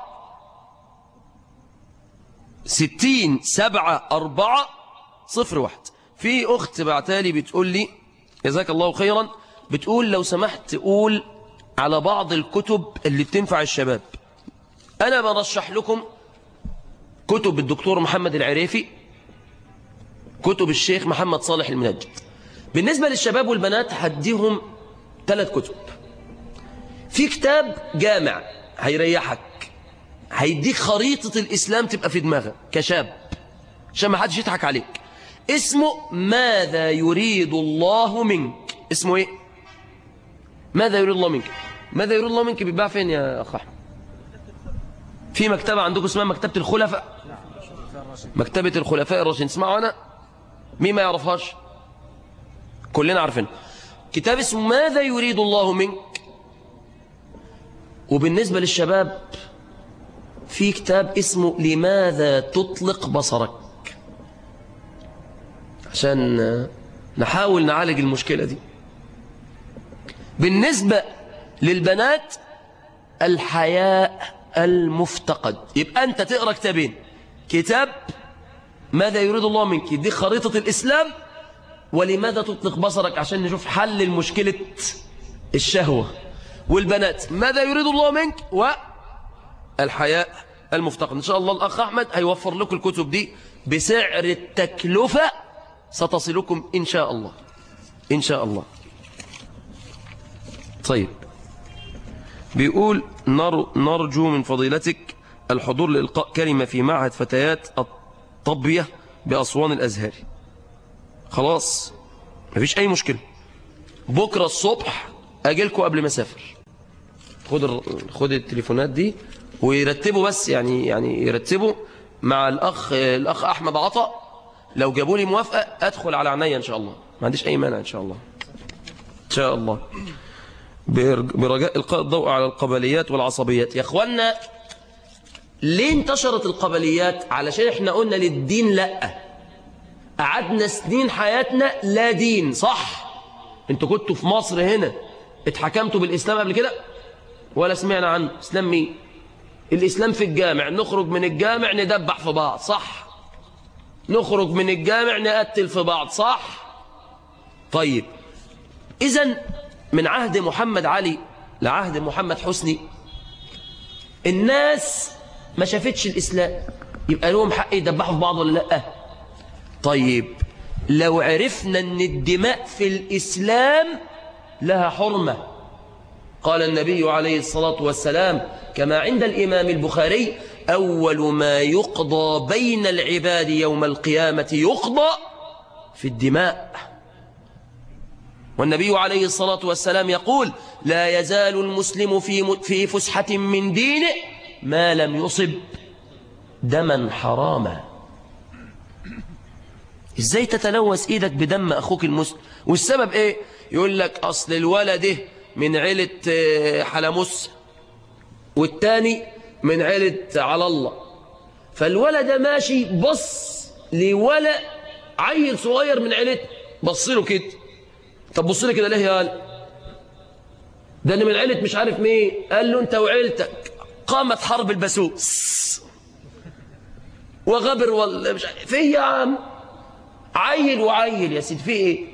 ستين سبعة أربعة صفر واحد في أخت بعتالي بتقول لي جزاك الله خيرا بتقول لو سمحت تقول على بعض الكتب اللي بتنفع الشباب أنا برشح لكم كتب الدكتور محمد العريفي كتب الشيخ محمد صالح المنجد بالنسبة للشباب والبنات هديهم ثلاث كتب في كتاب جامع هيريحك هيديك خريطة الإسلام تبقى في دماغك كشاب عشان ما حدش يضحك عليك اسمه ماذا يريد الله منك اسمه ايه ماذا يريد الله منك ماذا يريد الله منك بيتباع فين يا اخ احمد في مكتبه عندكم اسمها مكتبه الخلفاء مكتبه الخلفاء الراشدين اسمعوا انا مين ما يعرفهاش كلنا عارفين كتاب اسمه ماذا يريد الله منك وبالنسبه للشباب في كتاب اسمه لماذا تطلق بصرك عشان نحاول نعالج المشكلة دي بالنسبة للبنات الحياء المفتقد يبقى أنت تقرأ كتابين كتاب ماذا يريد الله منك يديك خريطة الإسلام ولماذا تطلق بصرك عشان نشوف حل المشكلة الشهوة والبنات ماذا يريد الله منك والحياء المفتقد إن شاء الله الأخ أحمد هيوفر لكم الكتب دي بسعر التكلفة ستصلكم إن شاء الله إن شاء الله طيب بيقول نر نرجو من فضيلتك الحضور لإلقاء كلمة في معهد فتيات الطبية بأسوان الأزهر خلاص مفيش أي مشكلة بكرة الصبح أجيلكم قبل ما أسافر خد ال... خد التليفونات دي ويرتبوا بس يعني يعني يرتبوا مع الأخ الأخ أحمد عطا لو جابوا لي موافقة أدخل على عينيا إن شاء الله ما عنديش أي مانع إن شاء الله إن شاء الله برج- برجاء إلقاء الضوء على القبليات والعصبيات يا أخوانا ليه انتشرت القبليات علشان احنا قلنا للدين لا قعدنا سنين حياتنا لا دين صح انتوا كنتوا في مصر هنا اتحكمتوا بالإسلام قبل كده ولا سمعنا عنه إسلام مين الإسلام في الجامع نخرج من الجامع ندبح في بعض صح نخرج من الجامع نقتل في بعض صح طيب إذا من عهد محمد علي لعهد محمد حسني الناس ما شافتش الإسلام يبقى لهم حق يدبحوا في بعض ولا لا طيب لو عرفنا أن الدماء في الإسلام لها حرمة قال النبي عليه الصلاة والسلام كما عند الإمام البخاري أول ما يقضى بين العباد يوم القيامة يقضى في الدماء والنبي عليه الصلاة والسلام يقول لا يزال المسلم في في فسحة من دينه ما لم يصب دما حراما ازاي تتلوث ايدك بدم اخوك المسلم والسبب ايه يقول لك اصل الولد ده من عيلة آه، حلمس والتاني من عيلة على الله فالولد ده ماشي بص لولد عيل صغير من عيلته بص له كده طب بص لي كده ليه يا قال ده انا من عيلة مش عارف مين قال له انت وعيلتك قامت حرب البسوس وغبر ولا مش عارف في يا عم عيل وعيل يا سيدي في ايه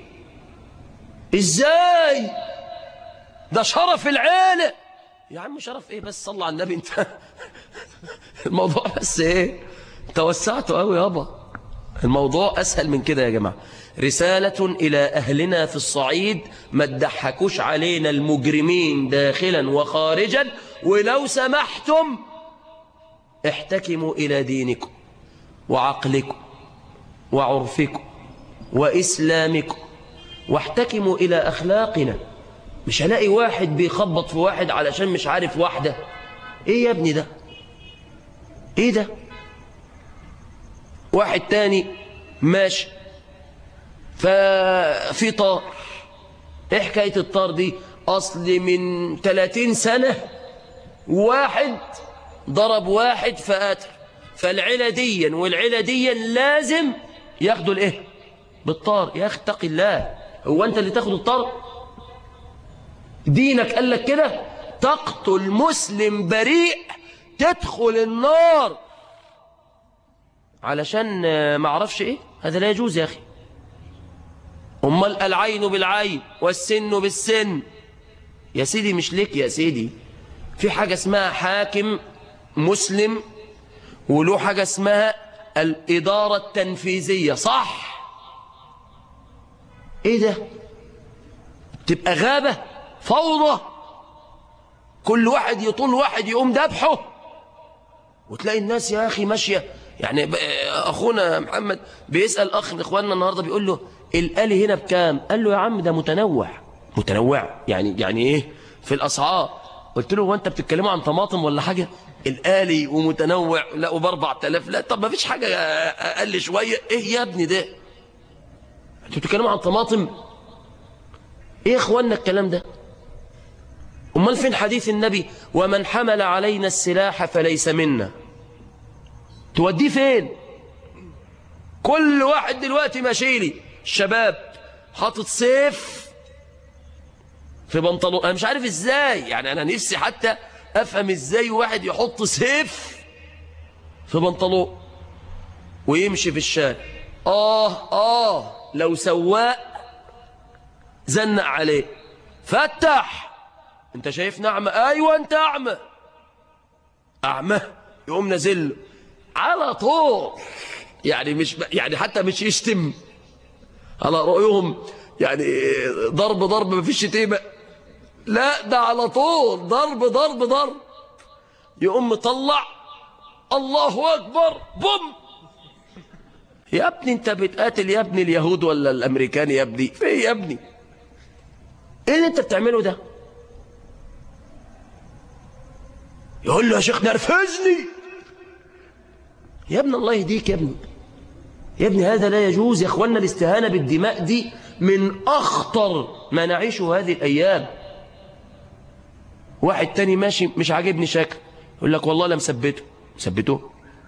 ازاي ده شرف العيلة يا عم شرف ايه بس صلى على النبي انت الموضوع بس ايه توسعته قوي يابا الموضوع أسهل من كده يا جماعة رسالة إلى أهلنا في الصعيد ما تضحكوش علينا المجرمين داخلا وخارجا ولو سمحتم احتكموا إلى دينكم وعقلكم وعرفكم وإسلامكم واحتكموا إلى أخلاقنا مش هلاقي واحد بيخبط في واحد علشان مش عارف واحدة إيه يا ابني ده إيه ده واحد تاني ماشي ففي طار ايه حكاية الطار دي اصل من 30 سنة واحد ضرب واحد فقتل فالعيلة ديا والعيلة ديا لازم ياخدوا الايه بالطار يا اخي اتق الله هو انت اللي تاخد الطار دينك قال لك كده تقتل مسلم بريء تدخل النار علشان آه، ما اعرفش ايه هذا لا يجوز يا اخي امال العين بالعين والسن بالسن يا سيدي مش ليك يا سيدي في حاجة اسمها حاكم مسلم وله حاجة اسمها الإدارة التنفيذية صح ايه ده تبقى غابة فوضى كل واحد يطول واحد يقوم ذبحه وتلاقي الناس يا أخي ماشية يعني ب- أخونا محمد بيسأل أخ من إخواننا النهاردة بيقول له الآلي هنا بكام قال له يا عم ده متنوع متنوع يعني يعني إيه في الأسعار قلت له هو أنت بتتكلموا عن طماطم ولا حاجة الآلي ومتنوع لا وبأربع تلاف لا طب ما فيش حاجة أقل شوية إيه يا ابني ده أنتوا بتتكلموا عن طماطم إيه يا إخواننا الكلام ده أمال فين حديث النبي ومن حمل علينا السلاح فليس منا توديه فين كل واحد دلوقتي ماشيلي الشباب حاطط سيف في بنطلون انا مش عارف ازاي يعني انا نفسي حتى افهم ازاي واحد يحط سيف في بنطلون ويمشي في الشارع اه اه لو سواق زنق عليه فتح انت شايف نعمة ايوه انت اعمى اعمى يقوم نازل له على طول يعني مش يعني حتى مش يشتم على رأيهم يعني ضرب ضرب مفيش شتيمة لا ده على طول ضرب ضرب ضرب يقوم مطلع الله أكبر بوم يا ابني انت بتقاتل يا ابني اليهود ولا الامريكان يا ابني في إيه يا ابني ايه اللي انت بتعمله ده يقول له يا شيخ نرفزني يا ابن الله يهديك يا ابني يا ابني هذا لا يجوز يا اخوانا الاستهانة بالدماء دي من اخطر ما نعيشه هذه الايام واحد تاني ماشي مش عاجبني شكل يقول لك والله لا مثبته مثبته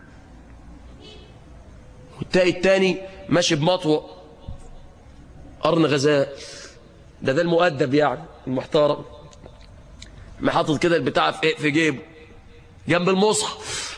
والتاني التاني ماشي بمطوة قرن غزال ده ده المؤدب يعني المحترم ما حاطط كده البتاع في ايه في جيبه جنب المصحف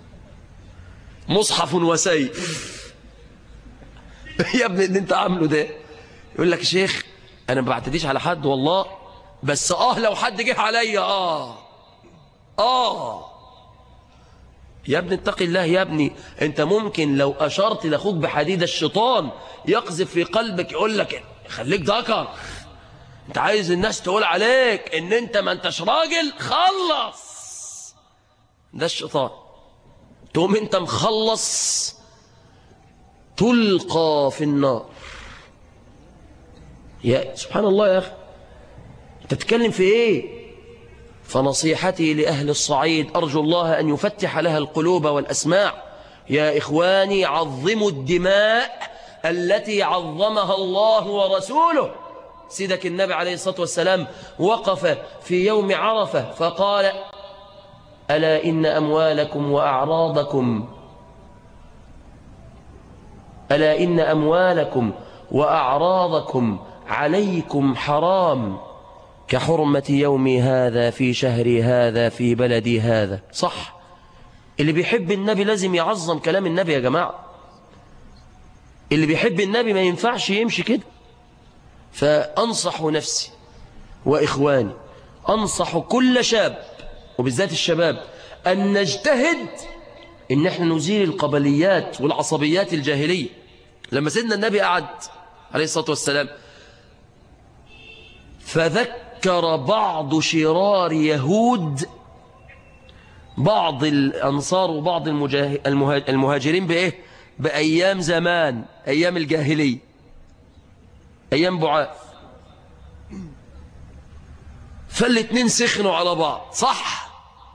مصحف وسيف يا ابني اللي انت عامله ده يقول لك يا شيخ انا ما بعتديش على حد والله بس اه لو حد جه عليا اه اه يا ابني اتقي الله يا ابني انت ممكن لو اشرت لاخوك بحديد الشيطان يقذف في قلبك يقول لك خليك ذكر انت عايز الناس تقول عليك ان انت ما انتش راجل خلص ده الشيطان تقوم انت مخلص تلقى في النار يا سبحان الله يا اخي انت تتكلم في ايه فنصيحتي لأهل الصعيد أرجو الله أن يفتح لها القلوب والأسماع يا إخواني عظموا الدماء التي عظمها الله ورسوله سيدك النبي عليه الصلاة والسلام وقف في يوم عرفة فقال ألا إن أموالكم وأعراضكم ألا إن أموالكم وأعراضكم عليكم حرام كحرمة يومي هذا في شهري هذا في بلدي هذا صح اللي بيحب النبي لازم يعظم كلام النبي يا جماعة اللي بيحب النبي ما ينفعش يمشي كده فأنصح نفسي وإخواني أنصح كل شاب وبالذات الشباب أن نجتهد إن احنا نزيل القبليات والعصبيات الجاهلية لما سيدنا النبي قعد عليه الصلاة والسلام فذكر بعض شرار يهود بعض الأنصار وبعض المجاه... المها... المهاجرين بإيه؟ بأيام زمان أيام الجاهلية أيام بعاث فالاتنين سخنوا على بعض صح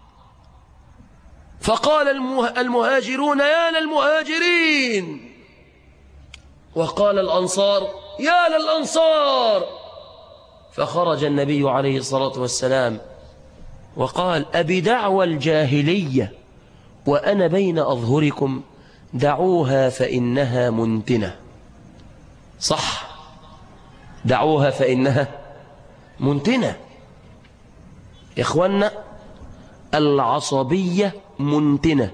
فقال المه... المهاجرون يا للمهاجرين وقال الأنصار يا للأنصار فخرج النبي عليه الصلاة والسلام وقال أبدعوى الجاهلية وأنا بين أظهركم دعوها فإنها منتنة صح دعوها فإنها منتنة يا إخوانا العصبية منتنة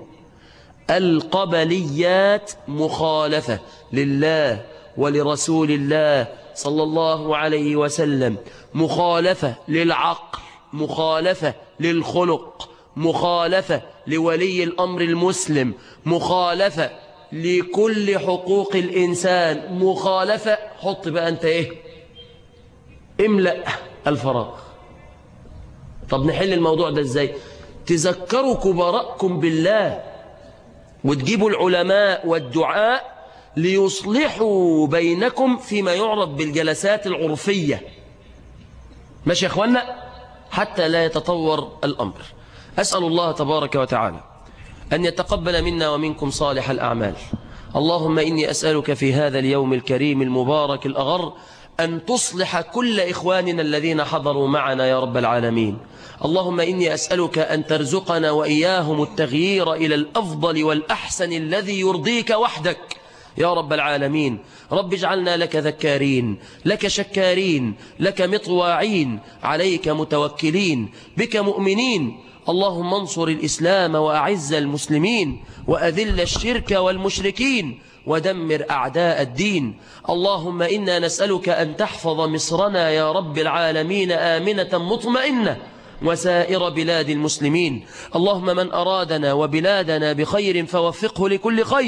القبليات مخالفة لله ولرسول الله صلى الله عليه وسلم مخالفة للعقل مخالفة للخلق مخالفة لولي الأمر المسلم مخالفة لكل حقوق الإنسان مخالفة حط بقى أنت إيه املأ الفراغ طب نحل الموضوع ده إزاي تذكروا كبراءكم بالله وتجيبوا العلماء والدعاء ليصلحوا بينكم فيما يعرف بالجلسات العرفية ماشي يا أخوانا حتى لا يتطور الأمر أسأل الله تبارك وتعالى أن يتقبل منا ومنكم صالح الأعمال اللهم إني أسألك في هذا اليوم الكريم المبارك الأغر أن تصلح كل إخواننا الذين حضروا معنا يا رب العالمين اللهم إني أسألك أن ترزقنا وإياهم التغيير إلى الأفضل والأحسن الذي يرضيك وحدك يا رب العالمين رب اجعلنا لك ذكارين لك شكارين لك مطواعين عليك متوكلين بك مؤمنين اللهم انصر الإسلام وأعز المسلمين وأذل الشرك والمشركين ودمر أعداء الدين اللهم إنا نسألك أن تحفظ مصرنا يا رب العالمين آمنة مطمئنة وسائر بلاد المسلمين اللهم من أرادنا وبلادنا بخير فوفقه لكل خير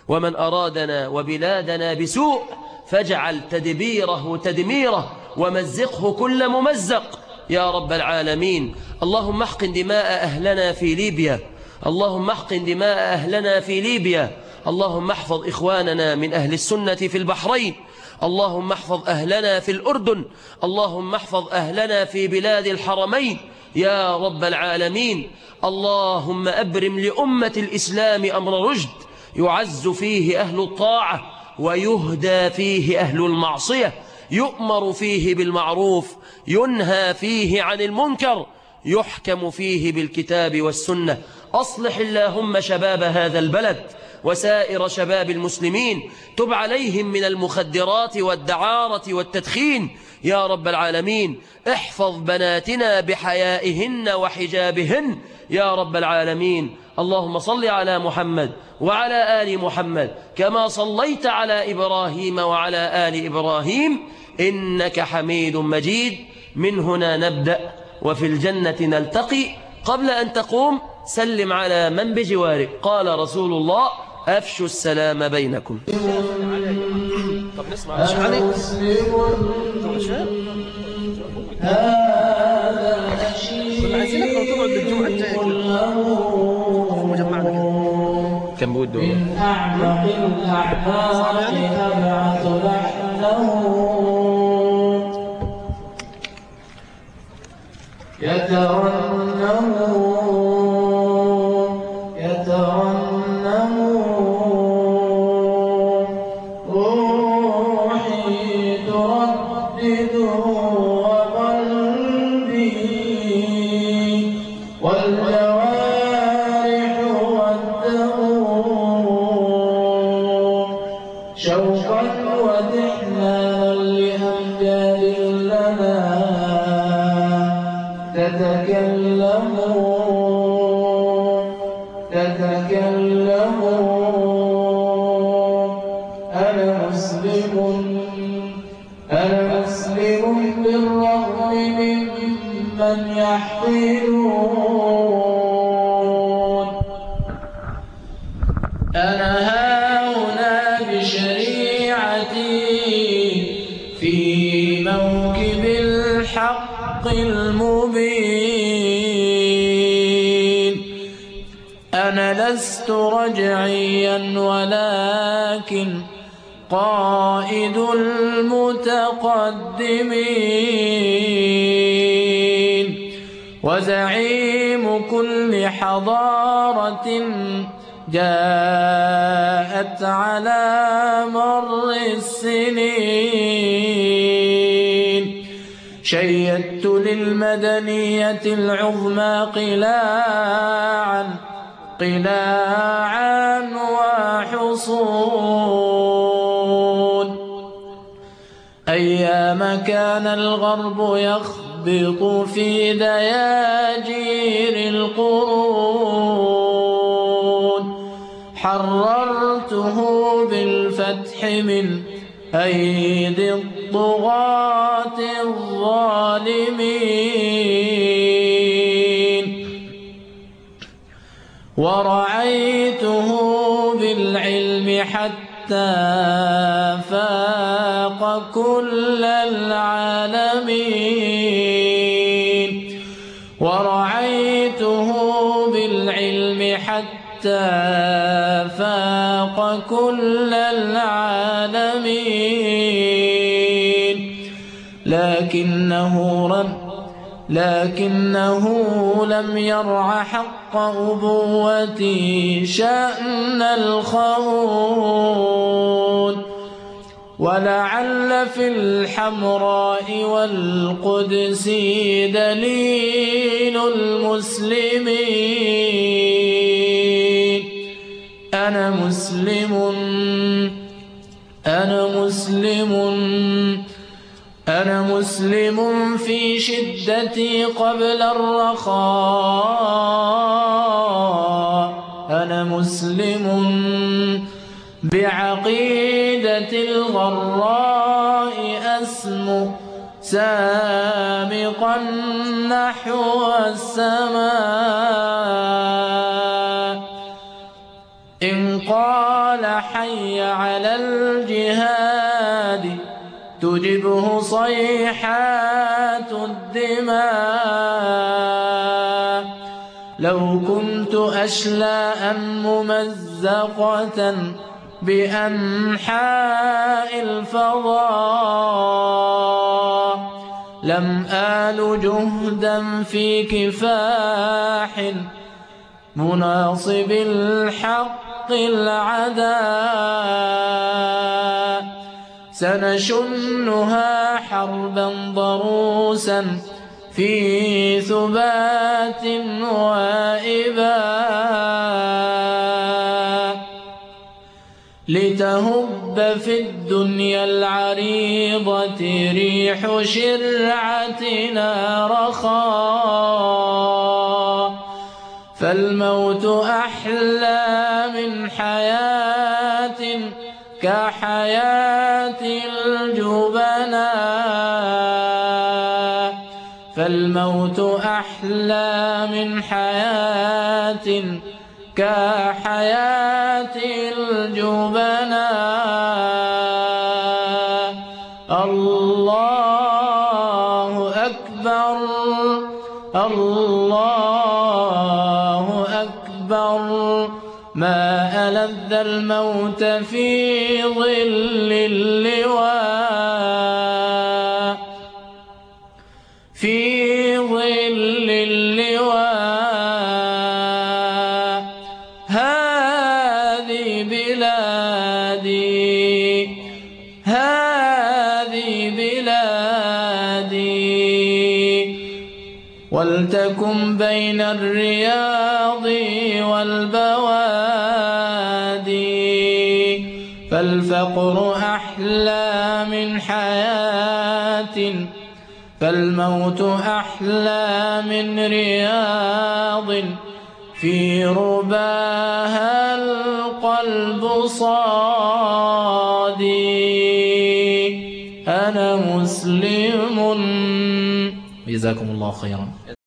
ومن أرادنا وبلادنا بسوء فاجعل تدبيره تدميره ومزقه كل ممزق يا رب العالمين اللهم احقن دماء أهلنا في ليبيا اللهم احقن دماء أهلنا في ليبيا اللهم احفظ إخواننا من أهل السنة في البحرين اللهم احفظ أهلنا في الأردن اللهم احفظ أهلنا في بلاد الحرمين يا رب العالمين اللهم أبرم لأمة الإسلام أمر رشد يعز فيه أهل الطاعة ويهدى فيه أهل المعصية يؤمر فيه بالمعروف ينهى فيه عن المنكر يحكم فيه بالكتاب والسنة أصلح اللهم شباب هذا البلد وسائر شباب المسلمين تب عليهم من المخدرات والدعارة والتدخين يا رب العالمين احفظ بناتنا بحيائهن وحجابهن يا رب العالمين اللهم صل على محمد وعلى آل محمد كما صليت على إبراهيم وعلى آل إبراهيم إنك حميد مجيد من هنا نبدأ وفي الجنة نلتقي قبل أن تقوم سلم على من بجوارك قال رسول الله أفشوا السلام بينكم طب نسمع أشعري عايزينك لو تقعد للجمعة الجاية مجمعنا كده كان بوده من أعمق الأعماق أبعث لحنه يترنم يترنم روحي تردد وقلبي والجوارح والدم شوقا وتحنانا لأمجاد لنا تتكلم تتكلم أنا مسلم أنا مسلم بالرغم ممن يحقدون أنا هاهنا بشريعتي في موكب الحق المبين أنا لست رجعيا ولكن قائد المتقدمين وزعيم كل حضارة جاءت على مر السنين شيدت للمدنية العظمى قلاعا قلاعا وحصون أيام كان الغرب يخبط في دياجير القرون حررته بالفتح من أيدي الطغاة الظالمين ورعيته بالعلم حتى فاق كل العالمين ورعيته بالعلم حتى فاق كل العالمين لكنه رد لكنه لم يرع حق أبوتي شأن الخون ولعل في الحمراء والقدس دليل المسلمين أنا مسلم أنا مسلم أنا مسلم في شدتي قبل الرخاء أنا مسلم بعقيدة الغراء أسمو سامقا نحو السماء إن قال حي على الجهاد تجبه صيحات الدماء لو كنت أشلاء ممزقة بأنحاء الفضاء لم آل جهدا في كفاح مناصب الحق العداء سنشنها حربا ضروسا في ثبات وإباء لتهب في الدنيا العريضة ريح شرعتنا رخاء فالموت أحلى من حياة كحياة الجبناء فالموت أحلى من حياة كحياة الجبناء الله أكبر الله أكبر ما ألذ الموت في ظل اللواء في ظل اللواء هذه بلادي هذه بلادي ولتكن بين الرياض والبوادي فالفقر أحلى من حياة فالموت أحلى من رياض في رباها القلب صادي أنا مسلم جزاكم الله خيرا